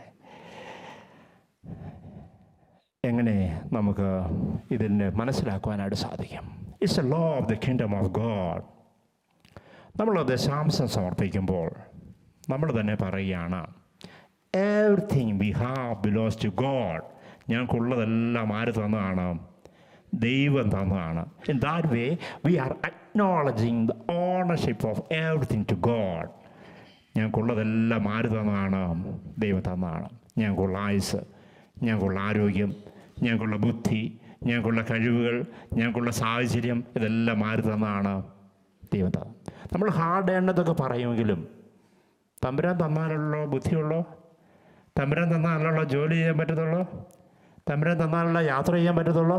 എങ്ങനെ നമുക്ക് ഇതിനെ മനസ്സിലാക്കുവാനായിട്ട് സാധിക്കും it's a law of the kingdom of God നമ്മൾ ദശാംശം സമർപ്പിക്കുമ്പോൾ നമ്മൾ തന്നെ പറയുകയാണ് everything we have belongs to God ഞങ്ങൾക്കുള്ളതെല്ലാം ആര് തന്നതാണ് ദൈവം തന്നതാണ് in that way we are acknowledging the ownership of everything to God ഞങ്ങൾക്കുള്ളതെല്ലാം ആര് തന്നതാണ് ദൈവം തന്നതാണ് ഞങ്ങൾക്കുള്ള ആയുസ് ഞങ്ങൾക്കുള്ള ആരോഗ്യം ഞങ്ങൾക്കുള്ള ബുദ്ധി ഞങ്ങൾക്കുള്ള കഴിവുകൾ ഞങ്ങൾക്കുള്ള സാഹചര്യം ഇതെല്ലാം ആര് തന്നതാണ് ദൈവം തന്നു നമ്മൾ ഹാർഡ് എണ്ണതൊക്കെ പറയുമെങ്കിലും തമ്പുരാൻ തന്നാലുള്ള ബുദ്ധിയുള്ളോ തമ്പുരാൻ തന്നാലുള്ള ജോലി ചെയ്യാൻ പറ്റത്തുള്ളൂ തമ്പുരാൻ തന്നാലുള്ള യാത്ര ചെയ്യാൻ പറ്റത്തുള്ളൂ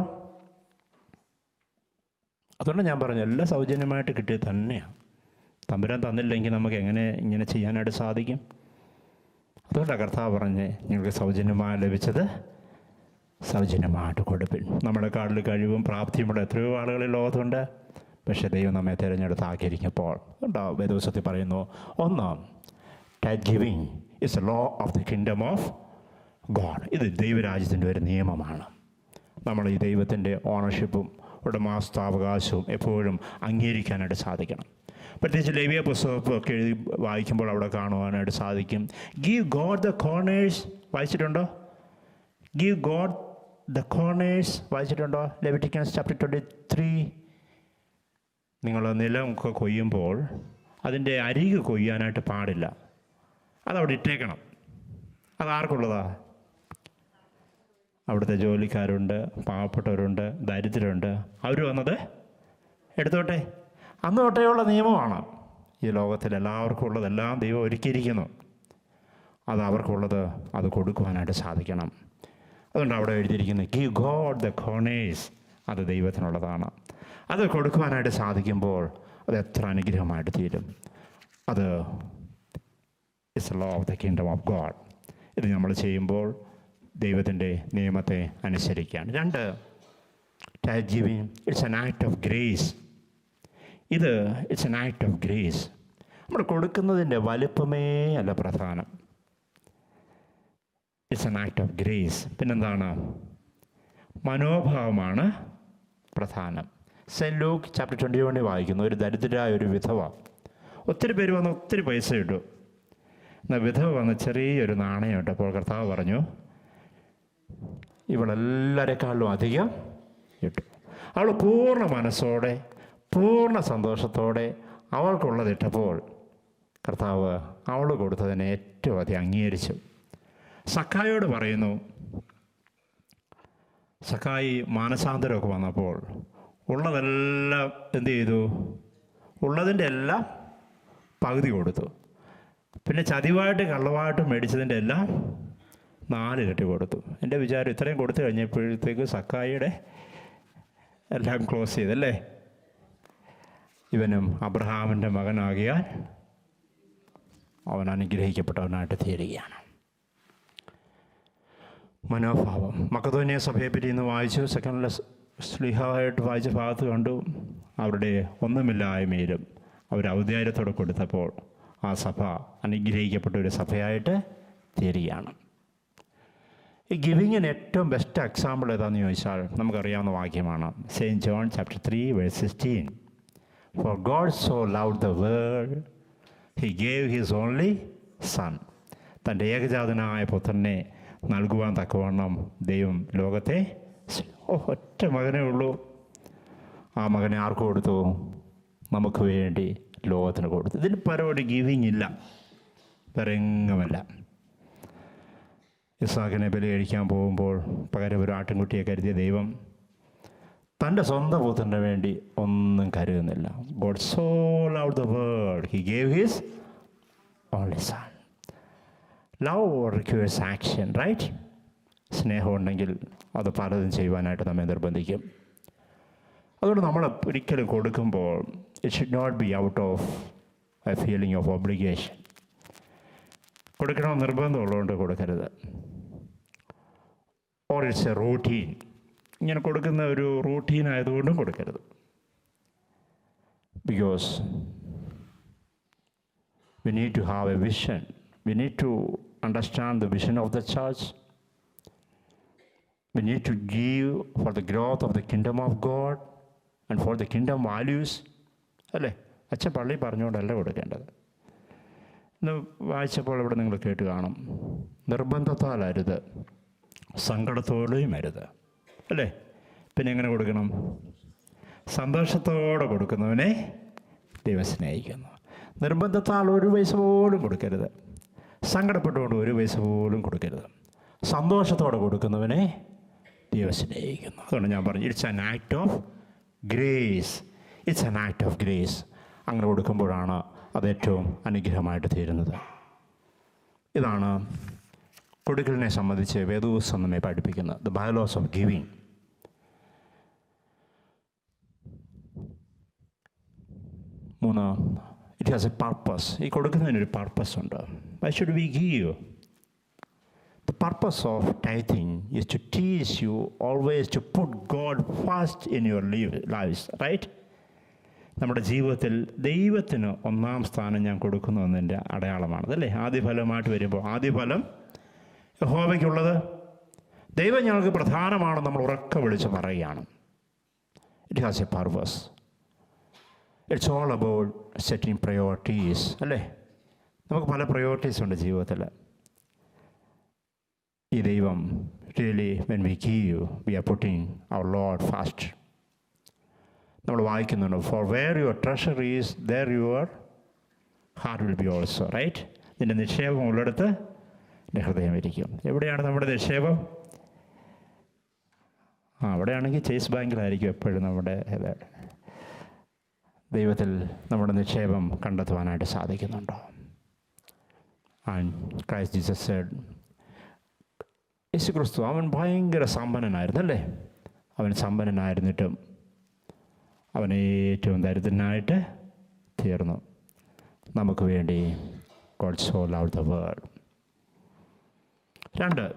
അതുകൊണ്ട് ഞാൻ പറഞ്ഞു എല്ലാം സൗജന്യമായിട്ട് കിട്ടിയത് തന്നെയാണ് തമ്പുരാൻ തന്നില്ലെങ്കിൽ നമുക്ക് എങ്ങനെ ഇങ്ങനെ ചെയ്യാനായിട്ട് സാധിക്കും അതുകൊണ്ടാണ് കർത്താവ് പറഞ്ഞ് നിങ്ങൾക്ക് സൗജന്യമായി ലഭിച്ചത് സൗജന്യമായിട്ട് കൊടുപ്പിൻ നമ്മുടെ കാട്ടിൽ കഴിവും പ്രാപ്തിയുമുള്ള എത്രയോ ആളുകൾ ഈ ലോകത്തുണ്ട് പക്ഷേ ദൈവം നമ്മെ തിരഞ്ഞെടുത്താക്കിയിരിക്കുമ്പോൾ ഉണ്ടാവും വേദവസത്തിൽ പറയുന്നു ഒന്ന് tithe giving is a law of the kingdom of God ഇത് ദൈവരാജ്യത്തിൻ്റെ ഒരു നിയമമാണ് നമ്മൾ ഈ ദൈവത്തിൻ്റെ ഓണർഷിപ്പും ഉടമാസ്ഥാവകാശവും എപ്പോഴും അംഗീകരിക്കാനായിട്ട് സാധിക്കണം പ്രത്യേകിച്ച് ലവ്യ പുസ്തകമൊക്കെ എഴുതി വായിക്കുമ്പോൾ അവിടെ കാണുവാനായിട്ട് സാധിക്കും ഗീവ് ഗോഡ് ദ കോർണേഴ്സ് വായിച്ചിട്ടുണ്ടോ ഗീവ് ഗോഡ് ദ കോർണേഴ്സ് വായിച്ചിട്ടുണ്ടോ ലെവിറ്റിക്കൻസ് ചാപ്റ്റർ ട്വൻറ്റി ത്രീ നിങ്ങൾ നിലം ഒക്കെ കൊയ്യുമ്പോൾ അതിൻ്റെ അരികു കൊയ്യാനായിട്ട് പാടില്ല അതവിടെ ഇട്ടേക്കണം അത് ആർക്കുള്ളതാ അവിടുത്തെ ജോലിക്കാരുണ്ട് പാവപ്പെട്ടവരുണ്ട് ദരിദ്രരുണ്ട് അവർ വന്നത് എടുത്തോട്ടെ അന്ന് തൊട്ടേയുള്ള നിയമമാണ് ഈ ലോകത്തിൽ എല്ലാവർക്കും ഉള്ളതെല്ലാം ദൈവം ഒരുക്കിയിരിക്കുന്നു അത് അവർക്കുള്ളത് അത് കൊടുക്കുവാനായിട്ട് സാധിക്കണം അതുകൊണ്ട് അവിടെ എഴുതിയിരിക്കുന്നത് ഗീവ് ഗോഡ് ദ കോണേഴ്സ് അത് ദൈവത്തിനുള്ളതാണ് അത് കൊടുക്കുവാനായിട്ട് സാധിക്കുമ്പോൾ അത് എത്ര അനുഗ്രഹമായിട്ട് തീരും അത് it's law of the kingdom of God ഇത് നമ്മൾ ചെയ്യുമ്പോൾ ദൈവത്തിൻ്റെ നിയമത്തെ അനുസരിക്കുകയാണ് രണ്ട് tithe giving it's an act of grace ഇത് it's an act of grace നമ്മൾ കൊടുക്കുന്നതിൻ്റെ വലുപ്പമേ അല്ല പ്രധാനം it's an act of grace പിന്നെന്താണ് മനോഭാവമാണ് പ്രധാനം saint Luke chapter twenty one വായിക്കുന്നു ഒരു ദരിദ്രരായ ഒരു വിധവ ഒത്തിരി പേര് വന്ന് ഒത്തിരി പൈസ ഇട്ടു എന്നാൽ വിധവ വന്ന് ചെറിയൊരു നാണയം ഇട്ടപ്പോൾ കർത്താവ് പറഞ്ഞു ഇവളെല്ലാവരെക്കാളും അധികം ഇട്ടു അവൾ പൂർണ്ണ മനസ്സോടെ പൂർണ്ണ സന്തോഷത്തോടെ അവൾക്കുള്ളത് ഇട്ടപ്പോൾ കർത്താവ് അവൾ കൊടുത്തതിനെ ഏറ്റവും അധികം അംഗീകരിച്ചു സക്കായോട് പറയുന്നു സക്കായി മാനസാന്തരമൊക്കെ വന്നപ്പോൾ ഉള്ളതെല്ലാം എന്ത് ചെയ്തു ഉള്ളതിൻ്റെ എല്ലാം പകുതി കൊടുത്തു പിന്നെ ചതിവായിട്ട് കള്ളവായിട്ട് മേടിച്ചതിൻ്റെ എല്ലാം നാല് കെട്ടി കൊടുത്തു എൻ്റെ വിചാരം ഇത്രയും കൊടുത്തു കഴിഞ്ഞപ്പോഴത്തേക്ക് സക്കായിയുടെ എല്ലാം ക്ലോസ് ചെയ്തല്ലേ ഇവനും അബ്രഹാമിൻ്റെ മകനാകിയാൽ അവൻ അനുഗ്രഹിക്കപ്പെട്ടവനായിട്ട് തീരുകയാണ് മനോഭാവം മക്കതോനിയ സഭയെ പറ്റി ഇന്ന് വായിച്ചു സെക്കൻഡിലെ സ്ലിഹായിട്ട് വായിച്ച ഭാഗത്ത് കണ്ടു അവരുടെ ഒന്നുമില്ലായ്മയിലും അവർ ഔദ്യാര്യത്തോടെ കൊടുത്തപ്പോൾ ആ സഭ അനുഗ്രഹിക്കപ്പെട്ട ഒരു സഭയായിട്ട് തീരുകയാണ് ഈ ഗിവിങ്ങിന് ഏറ്റവും ബെസ്റ്റ് എക്സാമ്പിൾ ഏതാണെന്ന് ചോദിച്ചാൽ നമുക്കറിയാവുന്ന വാക്യമാണ് saint John chapter three verse sixteen for God so love the world he gave his only son തൻ്റെ ഏകജാതനായ പുത്രനെ നൽകുവാൻ തക്കവണ്ണം ദൈവം ലോകത്തെ സ്നേ- ഓ ഒറ്റ മകനേ ഉള്ളൂ ആ മകനെ ആർക്ക് കൊടുത്തു നമുക്ക് വേണ്ടി ലോകത്തിന് കൊടുത്തു ഇതിന് പരം ഒരു ഗിവിങ് ഇല്ല വേറെ എങ്ങുമല്ല ഇസാഖിനെ ബലി കഴിക്കാൻ പോകുമ്പോൾ പകരം ഒരു ആട്ടിൻകുട്ടിയെ കരുതിയ ദൈവം തൻ്റെ സ്വന്തം പുത്രന് വേണ്ടി ഒന്നും കരുതുന്നില്ല God so love the world he gave his only son love requires action right സ്നേഹം ഉണ്ടെങ്കിൽ അത് പലതും ചെയ്യുവാനായിട്ട് നമ്മെ നിർബന്ധിക്കും അതുകൊണ്ട് നമ്മൾ ഒരിക്കലും കൊടുക്കുമ്പോൾ it should not be out of a feeling of obligation കൊടുക്കണം നിർബന്ധമുള്ളതുകൊണ്ട് കൊടുക്കരുത് ഓർ ഇറ്റ്സ് എ റൂട്ടീൻ ഇങ്ങനെ കൊടുക്കുന്ന ഒരു റൂട്ടീൻ ആയതുകൊണ്ടും കൊടുക്കരുത് because we need to have a vision. We need to understand the vision of the church. We need to give for the growth of the kingdom of God and for the kingdom values. അല്ലേ അച്ഛൻ പള്ളി പറഞ്ഞുകൊണ്ടല്ല കൊടുക്കേണ്ടത് ഇന്ന് വായിച്ചപ്പോൾ ഇവിടെ നിങ്ങൾ കേട്ട് കാണും നിർബന്ധത്താൽ അരുത് സങ്കടത്തോടെയും അരുത് അല്ലേ പിന്നെ എങ്ങനെ കൊടുക്കണം സന്തോഷത്തോടെ കൊടുക്കുന്നവനെ ദൈവം സ്നേഹിക്കുന്നു നിർബന്ധത്താൽ ഒരു പൈസ പോലും കൊടുക്കരുത് സങ്കടപ്പെട്ടുകൊണ്ട് ഒരു പൈസ പോലും കൊടുക്കരുത് സന്തോഷത്തോടെ കൊടുക്കുന്നവനെ ദൈവം സ്നേഹിക്കുന്നു അതുകൊണ്ട് ഞാൻ പറഞ്ഞു it's an act of grace it's an act of grace അങ്ങനെ കൊടുക്കുമ്പോഴാണ് അത് ഏറ്റവും അനുഗ്രഹമായിട്ട് തീരുന്നത് ഇതാണ് കൊടുക്കലിനെ സംബന്ധിച്ച് വേദോസം നമ്മെ പഠിപ്പിക്കുന്നത് ദ ബയോലോസ് ഓഫ് ഗിവിങ് മൂന്ന് ഇറ്റ് ഹാസ് എ പർപ്പസ് ഈ കൊടുക്കുന്നതിനൊരു പർപ്പസ് ഉണ്ട് why should we give the purpose of tithing is to teach you always to put God first in your live lives right നമ്മുടെ ജീവിതത്തിൽ ദൈവത്തിന് ഒന്നാം സ്ഥാനം ഞാൻ കൊടുക്കുന്നു എന്നതിൻ്റെ അടയാളമാണ് അതല്ലേ ആദ്യ ഫലമായിട്ട് വരുമ്പോൾ ആദ്യ ഫലം യഹോവയ്ക്കുള്ളത് ദൈവം ഞങ്ങൾക്ക് പ്രധാനമാണെന്ന് നമ്മൾ ഉറക്കെ വിളിച്ച് പറയുകയാണ് it has a purpose it's all about setting priorities അല്ലേ നമുക്ക് പല പ്രയോറിറ്റീസ് ഉണ്ട് ജീവിതത്തിൽ ഈ ദൈവം really when we give we are putting our Lord first നമ്മൾ വായിക്കുന്നുണ്ട് for where your treasure is there your heart will be also right നിൻ്റെ നിക്ഷേപം ഉള്ളിടത്ത് എൻ്റെ ഹൃദയം ഇരിക്കും എവിടെയാണ് നമ്മുടെ നിക്ഷേപം ആ അവിടെയാണെങ്കിൽ ചേസ് ബാങ്കിലായിരിക്കും എപ്പോഴും നമ്മുടെ ഇത് ദൈവത്തിൽ നമ്മുടെ നിക്ഷേപം കണ്ടെത്തുവാനായിട്ട് സാധിക്കുന്നുണ്ടോ and Christ Jesus said Yesu Kristu അവൻ ഭയങ്കര സമ്പന്നനായിരുന്നു അല്ലേ അവൻ സമ്പന്നനായിരുന്നിട്ടും അവൻ ഏറ്റവും ദരിദ്രനായിട്ട് തീർന്നു നമുക്ക് വേണ്ടി God so love the world രണ്ട്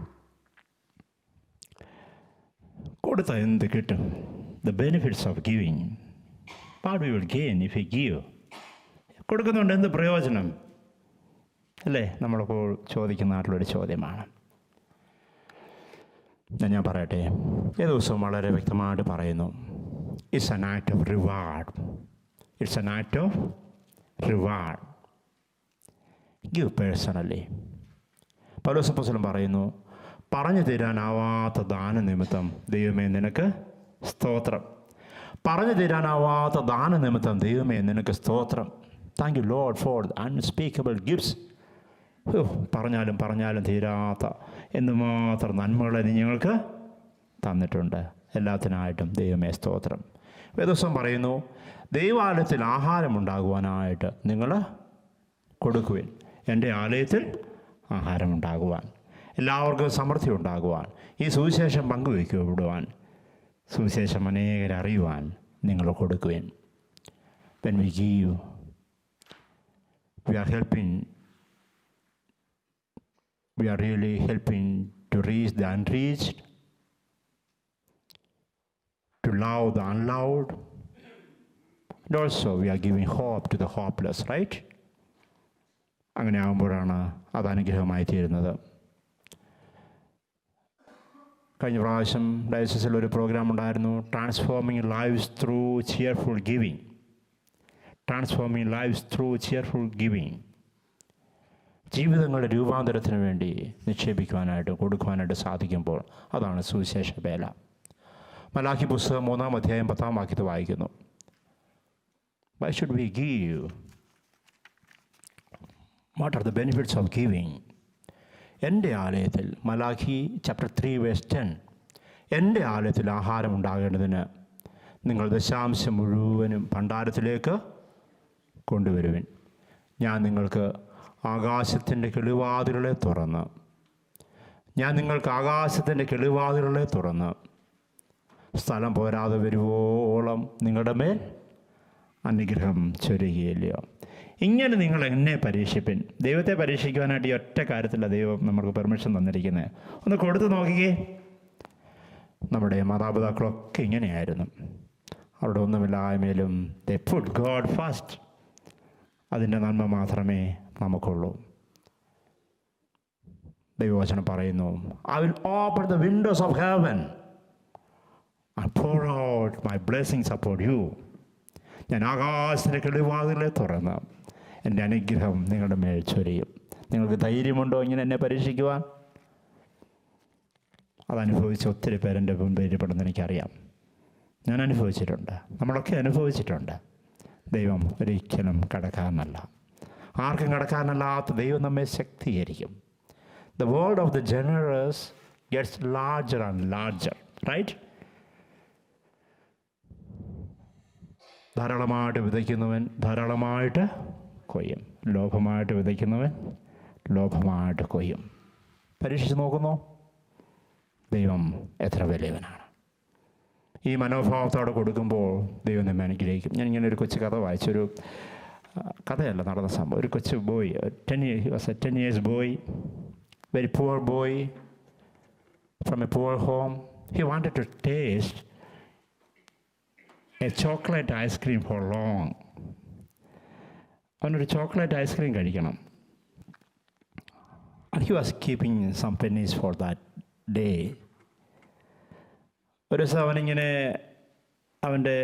കൊടുത്ത എന്ത് കിട്ടും the benefits of giving what we will gain if you give കൊടുക്കുന്നുണ്ട് എന്ത് പ്രയോജനം അല്ലേ നമ്മളിപ്പോൾ ചോദിക്കുന്ന ആയിട്ടുള്ളൊരു ചോദ്യമാണ് ഞാൻ ഞാൻ പറയട്ടെ ഏത് ദിവസവും വളരെ വ്യക്തമായിട്ട് പറയുന്നു it's an act of reward it's an act of reward give personally പൗലോസപ്പോസലം പറയുന്നു പറഞ്ഞു തരാനാവാത്ത ദാന നിമിത്തം ദൈവമേ നിനക്ക് സ്തോത്രം പറഞ്ഞു തരാനാവാത്ത ദാന നിമിത്തം ദൈവമേ നിനക്ക് സ്തോത്രം thank you Lord for unspeakable gifts ഹോ, പറഞ്ഞാലും പറഞ്ഞാലും തീരാത്ത എന്തുമാത്രം നന്മകളെ നീ ഞങ്ങൾക്ക് തന്നിട്ടുണ്ട് എല്ലാത്തിനായിട്ടും ദൈവമേ സ്തോത്രം വേദോസം പറയുന്നു ദൈവാലയത്തിൽ ആഹാരമുണ്ടാകുവാനായിട്ട് നിങ്ങൾ കൊടുക്കുവിൻ എൻ്റെ ആലയത്തിൽ ആഹാരമുണ്ടാകുവാൻ എല്ലാവർക്കും സമൃദ്ധി ഉണ്ടാകുവാൻ ഈ സുവിശേഷം പങ്കുവയ്ക്കപ്പെടുവാൻ സുവിശേഷം അനേകരെ അറിയുവാൻ നിങ്ങൾ കൊടുക്കുവിൻ when we give we are helping we are really helping to reach the unreached, to love the unloved, and also we are giving hope to the hopeless, right? അങ്ങനെ ആകുമ്പോഴാണ് അത് അനുഗ്രഹമായി തീരുന്നത് കഴിഞ്ഞ പ്രാവശ്യം ഡയസിസിൽ ഒരു പ്രോഗ്രാം ഉണ്ടായിരുന്നു transforming lives through cheerful giving transforming lives through cheerful giving ജീവിതങ്ങളുടെ രൂപാന്തരത്തിന് വേണ്ടി നിക്ഷേപിക്കുവാനായിട്ട് കൊടുക്കുവാനായിട്ട് സാധിക്കുമ്പോൾ അതാണ് സുവിശേഷ വേല മലാഖി പുസ്തകം മൂന്നാം അധ്യായം പത്താം വാക്യത്ത് വായിക്കുന്നു why should we give what are the benefits of giving എൻ്റെ ആലയത്തിൽ Malachi chapter three verse ten എൻ്റെ ആലയത്തിൽ ആഹാരം ഉണ്ടാകേണ്ടതിന് നിങ്ങൾ ദശാംശം മുഴുവനും ഭണ്ഡാരത്തിലേക്ക് കൊണ്ടുവരുവിൻ ഞാൻ നിങ്ങൾക്ക് ആകാശത്തിൻ്റെ കിളിവാതിലുകളെ തുറന്ന് ഞാൻ നിങ്ങൾക്ക് ആകാശത്തിൻ്റെ കിളിവാതിലുകളെ തുറന്ന് സ്ഥലം പോരാതെ വരുവോളം നിങ്ങളുടെ മേൽ അനുഗ്രഹം ചൊരികയില്ലയോ ഇങ്ങനെ നിങ്ങൾ എന്നെ പരീക്ഷിപ്പിൻ ദൈവത്തെ പരീക്ഷിക്കുവാനായിട്ട് ഈ ഒറ്റ കാര്യത്തില്ല ദൈവം നമുക്ക് പെർമിഷൻ തന്നിരിക്കുന്നത് ഒന്ന് കൊടുത്തു നോക്കിക്കേ നമ്മുടെ മാതാപിതാക്കളൊക്കെ ഇങ്ങനെയായിരുന്നു അവിടെ ഒന്നുമില്ലായ്മയിലും ദ ഫുഡ് ഗോഡ് ഫാസ്റ്റ് അതിൻ്റെ നന്മ മാത്രമേ നമുക്കുള്ളൂ ദൈവവചനം പറയുന്നു I will open the windows of heaven I pour out my blessings upon you ഞാൻ ആകാശത്തിൻ്റെ കിളിവാതിലെ തുറന്ന് എൻ്റെ അനുഗ്രഹം നിങ്ങളുടെ മേൽ ചൊരിയും നിങ്ങൾക്ക് ധൈര്യമുണ്ടോ ഇങ്ങനെ എന്നെ പരീക്ഷിക്കുവാൻ അതനുഭവിച്ച് ഒത്തിരി പേരെൻ്റെ മുൻപേരിപ്പെടുന്ന എനിക്കറിയാം ഞാൻ അനുഭവിച്ചിട്ടുണ്ട് നമ്മളൊക്കെ അനുഭവിച്ചിട്ടുണ്ട് ദൈവം ഒരിക്കലും കടക്കാരനല്ല ആർക്കും കടക്കാരനല്ലാത്ത ദൈവം നമ്മെ ശക്തീകരിക്കും the world of the generous gets larger and larger right ധാരാളമായിട്ട് വിതയ്ക്കുന്നവൻ ധാരാളമായിട്ട് കൊയ്യും ലോഭമായിട്ട് വിതയ്ക്കുന്നവൻ ലോഭമായിട്ട് കൊയ്യും പരീക്ഷിച്ച് നോക്കുന്നോ ദൈവം എത്ര വലിയവനാണ് ഈ മനോഭാവത്തോടെ കൊടുക്കുമ്പോൾ ദൈവം നമ്മെ അനുഗ്രഹിക്കും ഞാൻ ഇങ്ങനെ ഒരു കൊച്ചു കഥ വായിച്ചൊരു ആ, കഥയല്ല നടന്ന സംഭവം ഒരു കൊച്ചു boy ten was a ten years boy very poor boy from a poor home he wanted to taste a chocolate ice cream for long അവനൊരു ചോക്ലേറ്റ് ഐസ്ക്രീം കഴിക്കണം he was keeping some pennies for that day ഒരു ദിവസം അവനിങ്ങനെ അവൻ്റെ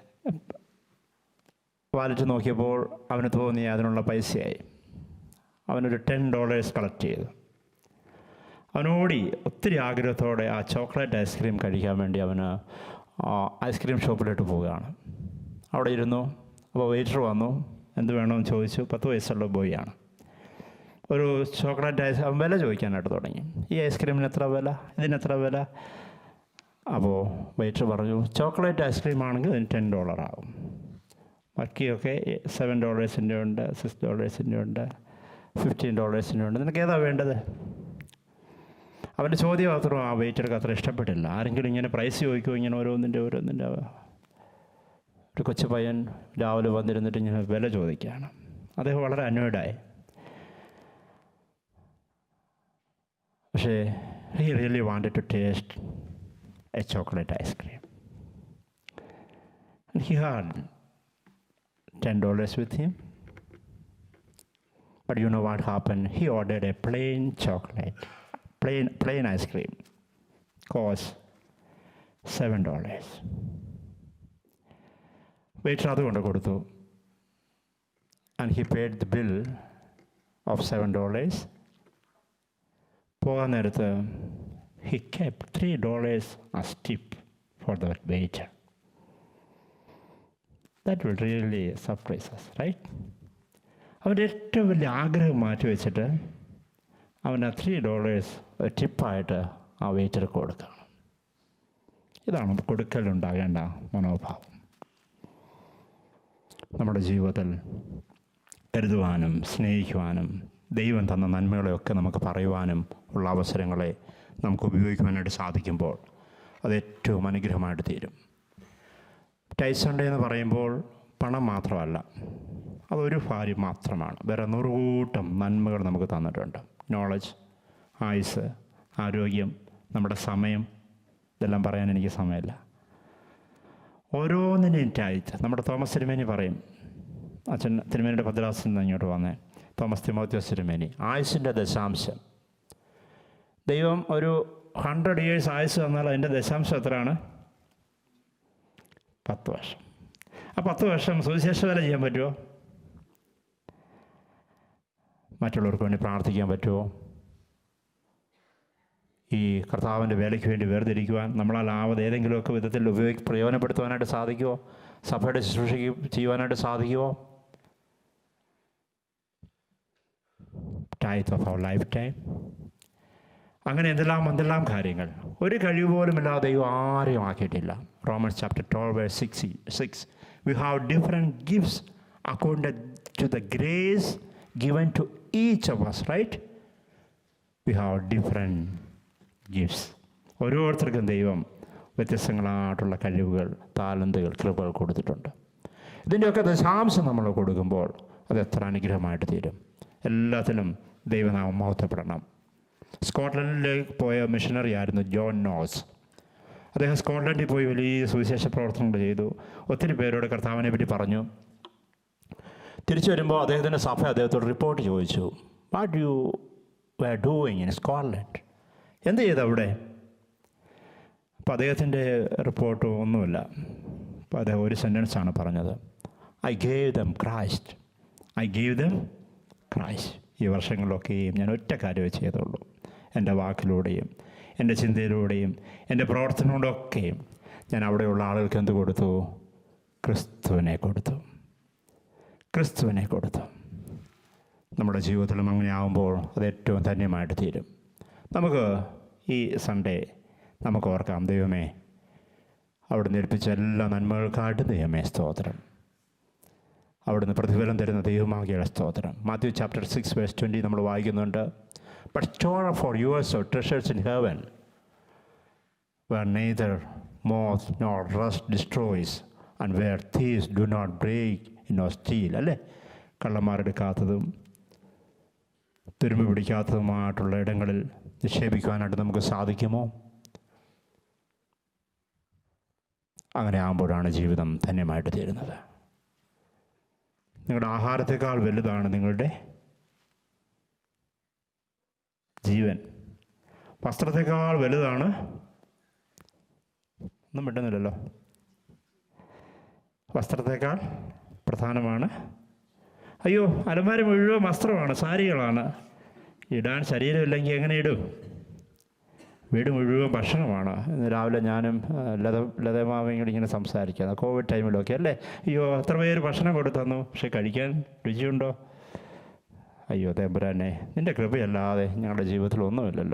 wallet നോക്കിയപ്പോൾ അവന് തോന്നി അതിനുള്ള പൈസയായി അവനൊരു ടെൻ ഡോളേഴ്സ് കളക്ട് ചെയ്തു അവനോടി ഒത്തിരി ആഗ്രഹത്തോടെ ആ ചോക്ലേറ്റ് ഐസ്ക്രീം കഴിക്കാൻ വേണ്ടി അവന് ആ ഐസ്ക്രീം ഷോപ്പിലോട്ട് പോവുകയാണ് അവിടെ ഇരുന്നു അപ്പോൾ വെയിറ്റർ വന്നു എന്ത് വേണമെന്ന് ചോദിച്ചു പത്ത് വയസ്സുള്ള ബോയാണ് ഒരു ചോക്ലേറ്റ് ഐസ് അവൻ വില ചോദിക്കാനായിട്ട് തുടങ്ങി ഈ ഐസ്ക്രീമിന് എത്ര വില ഇതിന് എത്ര വില അപ്പോൾ വെയിറ്റർ പറഞ്ഞു ചോക്ലേറ്റ് ഐസ്ക്രീം ആണെങ്കിൽ അതിന് ടെൻ ഡോളർ ആവും ബാക്കിയൊക്കെ സെവൻ ഡോളേഴ്സിൻ്റെ ഉണ്ട് സിക്സ് ഡോളേഴ്സിൻ്റെ ഉണ്ട് ഫിഫ്റ്റീൻ ഡോളേഴ്സിൻ്റെ ഉണ്ട് നിനക്ക് ഏതാ വേണ്ടത് അവൻ്റെ ചോദ്യം മാത്രം ആ വെയിറ്റർക്ക് അത്ര ഇഷ്ടപ്പെട്ടില്ല ആരെങ്കിലും ഇങ്ങനെ പ്രൈസ് ചോദിക്കുമോ ഇങ്ങനെ ഓരോന്നിൻ്റെ ഓരോന്നിൻ്റെ ഒരു കൊച്ചു പയ്യൻ രാവിലെ വന്നിരുന്നിട്ട് ഇങ്ങനെ വില ചോദിക്കുകയാണ് അദ്ദേഹം വളരെ അനോയിഡായി പക്ഷേ he really wanted to taste a chocolate ice cream he had ten dollars with him But you know what happened? He ordered a plain chocolate, plain plain ice cream, cost seven dollars. Waiter അത് കൊണ്ട് കൊടുത്തു and he paid the bill of seven dollars പോകാൻ നേരത്ത് he kept three dollars as tip for the waiter that will really surprises right അവൻ്റെ ഏറ്റവും വലിയ ആഗ്രഹം മാറ്റി വെച്ചിട്ട് അവൻ ആ ത്രീ ഡോളേഴ്സ് ടിപ്പായിട്ട് ആ വെയിറ്റർക്ക് കൊടുക്കണം ഇതാണ് കൊടുക്കലുണ്ടാകേണ്ട മനോഭാവം നമ്മുടെ ജീവിതത്തിൽ കരുതുവാനും സ്നേഹിക്കുവാനും ദൈവം തന്ന നന്മകളെയൊക്കെ നമുക്ക് പറയുവാനും ഉള്ള അവസരങ്ങളെ നമുക്ക് ഉപയോഗിക്കുവാനായിട്ട് സാധിക്കുമ്പോൾ അത് ഏറ്റവും അനുഗ്രഹമായിട്ട് തീരും ടൈസൺഡേ എന്ന് പറയുമ്പോൾ പണം മാത്രമല്ല അതൊരു ഭാര്യ മാത്രമാണ് വേറെ നൂറുകൂട്ടം നന്മകൾ നമുക്ക് തന്നിട്ടുണ്ട് നോളജ് ആയുസ് ആരോഗ്യം നമ്മുടെ സമയം ഇതെല്ലാം പറയാൻ എനിക്ക് സമയമില്ല ഓരോന്നിനെയും ടൈറ്റ് നമ്മുടെ തോമസ് തിരുമേനി പറയും അച്ഛൻ തിരുമേനിയുടെ ഭദ്രാസിൽ നിന്ന് ഇങ്ങോട്ട് വന്നേ തോമസ് തിമോത്യോസ് തിരുമേനി ആയുസിൻ്റെ ദശാംശം ദൈവം ഒരു ഹൺഡ്രഡ് ഇയേഴ്സ് ആയുസ് തന്നാൽ അതിൻ്റെ ദശാംശം എത്രയാണ് പത്ത് വർഷം ആ പത്ത് വർഷം സുവിശേഷ വേല ചെയ്യാൻ പറ്റുമോ മറ്റുള്ളവർക്ക് വേണ്ടി പ്രാർത്ഥിക്കാൻ പറ്റുമോ ഈ കർത്താവിൻ്റെ വേലയ്ക്ക് വേണ്ടി വേർതിരിക്കുവാൻ നമ്മളാൽ ആവത് ഏതെങ്കിലുമൊക്കെ വിധത്തിൽ ഉപയോഗി പ്രയോജനപ്പെടുത്തുവാനായിട്ട് സാധിക്കുമോ സഭയുടെ ശുശ്രൂഷയ്ക്ക് ചെയ്യുവാനായിട്ട് സാധിക്കുമോ tithe of our life time അങ്ങനെ എന്തെല്ലാം എന്തെല്ലാം കാര്യങ്ങൾ ഒരു കഴിവ് പോലും ഇല്ലാതെ ദൈവം ആരെയും ആക്കിയിട്ടില്ല Romans chapter twelve verse six six we have different gifts according to the grace given to each of us right we have different gifts ഓരോരുത്തർക്കും ദൈവം വ്യത്യസ്തങ്ങളായിട്ടുള്ള കഴിവുകൾ താലന്തുകൾ കൃപകൾ കൊടുത്തിട്ടുണ്ട് ഇതിൻ്റെയൊക്കെ ദശാംശം നമ്മൾ കൊടുക്കുമ്പോൾ അത് എത്ര അനുഗ്രഹമായിട്ട് തീരും എല്ലാത്തിലും ദൈവനാമം മഹത്വപ്പെടണം സ്കോട്ട്ലൻഡിലേക്ക് പോയ മിഷണറി ആയിരുന്നു ജോൺ നോസ് അദ്ദേഹം സ്കോട്ട്ലൻഡിൽ പോയി വലിയ സുവിശേഷ പ്രവർത്തനങ്ങൾ ചെയ്തു ഒത്തിരി പേരോട് കർത്താവിനെ പറ്റി പറഞ്ഞു തിരിച്ചു വരുമ്പോൾ അദ്ദേഹത്തിൻ്റെ സഭ അദ്ദേഹത്തോട് റിപ്പോർട്ട് ചോദിച്ചു what you were doing in Scotland എന്ത് ചെയ്തു അവിടെ അപ്പോൾ അദ്ദേഹത്തിൻ്റെ റിപ്പോർട്ട് ഒന്നുമില്ല അപ്പോൾ അദ്ദേഹം ഒരു സെൻറ്റൻസാണ് പറഞ്ഞത് I gave them Christ I gave them Christ ഈ വർഷങ്ങളിലൊക്കെയും ഞാൻ ഒറ്റ കാര്യമേ ചെയ്തുള്ളൂ എൻ്റെ വാക്കിലൂടെയും എൻ്റെ ചിന്തയിലൂടെയും എൻ്റെ പ്രവർത്തനങ്ങളൊക്കെയും ഞാൻ അവിടെയുള്ള ആളുകൾക്ക് എന്ത് കൊടുത്തു ക്രിസ്തുവിനെ കൊടുത്തു ക്രിസ്തുവിനെ കൊടുത്തു നമ്മുടെ ജീവിതത്തിലും അങ്ങനെ ആകുമ്പോൾ അത് ഏറ്റവും ധന്യമായിട്ട് തീരും നമുക്ക് ഈ സൺഡേ നമുക്ക് ഓർക്കാം ദൈവമേ അവിടുന്ന് ഏൽപ്പിച്ച എല്ലാ നന്മകൾക്കായിട്ട് ദൈവമേ സ്തോത്രം അവിടുന്ന് പ്രതിഫലം തരുന്ന ദൈവമാകിയുള്ള സ്തോത്രം Matthew chapter six verse twenty നമ്മൾ വായിക്കുന്നുണ്ട് but store for yourselves of treasures in heaven where neither moth nor rust destroys and where thieves do not break nor steal അല്ലേ കള്ളന്മാരെടുക്കാത്തതും തുരുമ്പ് പിടിക്കാത്തതുമായിട്ടുള്ള ഇടങ്ങളിൽ നിക്ഷേപിക്കുവാനായിട്ട് നമുക്ക് സാധിക്കുമോ അങ്ങനെ ആകുമ്പോഴാണ് ജീവിതം ധന്യമായിട്ട് തീരുന്നത് നിങ്ങളുടെ ആഹാരത്തെക്കാൾ വലുതാണ് നിങ്ങളുടെ ജീവൻ വസ്ത്രത്തെക്കാൾ വലുതാണ് ഒന്നും മിണ്ടുന്നില്ലല്ലോ വസ്ത്രത്തേക്കാൾ പ്രധാനമാണ് അയ്യോ അലമാര മുഴുവൻ വസ്ത്രമാണ് സാരികളാണ് ഇടാൻ ശരീരമില്ലെങ്കിൽ എങ്ങനെ ഇടും വീട് മുഴുവൻ ഭക്ഷണമാണ് ഇന്ന് രാവിലെ ഞാനും ആ, ലത ലതമാവയും കൂടി ഇങ്ങനെ സംസാരിക്കുന്നത് കോവിഡ് ടൈമിലൊക്കെ അല്ലേ അയ്യോ എത്ര പേര് ഭക്ഷണം കൊടുത്തന്നു പക്ഷെ കഴിക്കാൻ രുചിയുണ്ടോ അയ്യോ തേമ്പുരാനെ നിൻ്റെ കൃപയല്ലാതെ ഞങ്ങളുടെ ജീവിതത്തിൽ ഒന്നുമില്ലല്ലോ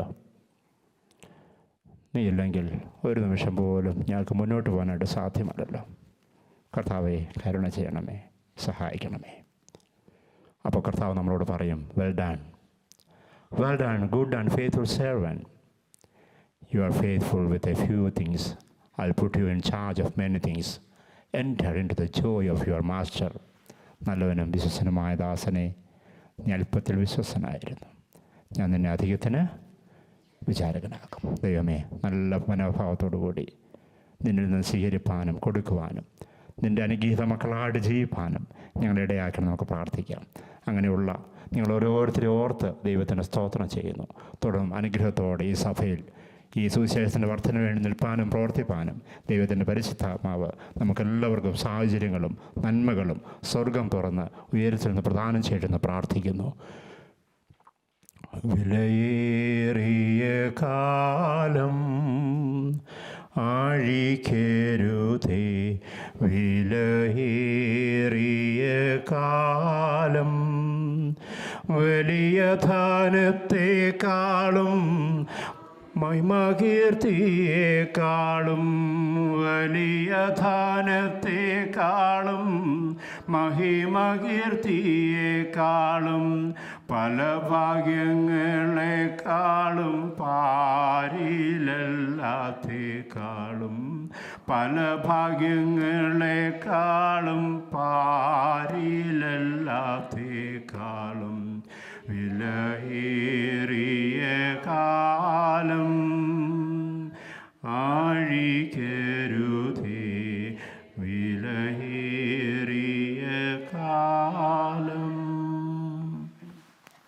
നീ ഇല്ലെങ്കിൽ ഒരു നിമിഷം പോലും ഞങ്ങൾക്ക് മുന്നോട്ട് പോകാനായിട്ട് സാധ്യമല്ലല്ലോ കർത്താവെ കരുണ ചെയ്യണമേ സഹായിക്കണമേ അപ്പോൾ കർത്താവ് നമ്മളോട് പറയും well done well done good and faithful servant you are faithful with a few things I put you in charge of many things enter into the joy of your master നല്ലവനും വിശ്വസനുമായ ദാസനെ നീ അല്പത്തിൽ വിശ്വസനായിരുന്നു ഞാൻ നിന്നെ അധികത്തിന് വിചാരകനാക്കും ദൈവമേ നല്ല മനോഭാവത്തോടു കൂടി നിന്നിൽ നിന്ന് സ്വീകരിപ്പാനും കൊടുക്കുവാനും നിൻ്റെ അനുഗീത മക്കളായിട്ട് ജീവിപ്പാനും ഞങ്ങളെ ഇടയാക്കണം നമുക്ക് പ്രാർത്ഥിക്കാം അങ്ങനെയുള്ള നിങ്ങൾ ഓരോരുത്തരെ ഓർത്ത് ദൈവത്തിന് സ്തോത്രം ചെയ്യുന്നു തുടർന്നും അനുഗ്രഹത്തോടെ ഈ സഭയിൽ ഈ സുവിശേഷത്തിൻ്റെ വർധന വേണ്ടി നിൽപ്പാനും പ്രവർത്തിപ്പാനും ദൈവത്തിൻ്റെ പരിശുദ്ധാത്മാവ് നമുക്കെല്ലാവർക്കും സാഹചര്യങ്ങളും നന്മകളും സ്വർഗം തുറന്ന് ഉയരത്തിൽ നിന്ന് പ്രദാനം ചെയ്തെന്ന് പ്രാർത്ഥിക്കുന്നു വിലയേറിയ കാലം ആഴിക്കരുതേ വിലയേറിയ കാലം വലിയ ധനത്തെക്കാളും മഹിമകീർത്തിയേക്കാളും വലിയ ധനത്തെക്കാളും മഹിമകീർത്തിയേക്കാളും പല ഭാഗ്യങ്ങളെക്കാളും പാരിലല്ലാത്തേക്കാളും പല ഭാഗ്യങ്ങളെക്കാളും പാരിലല്ലാത്തേക്കാളും വിലയേറിയ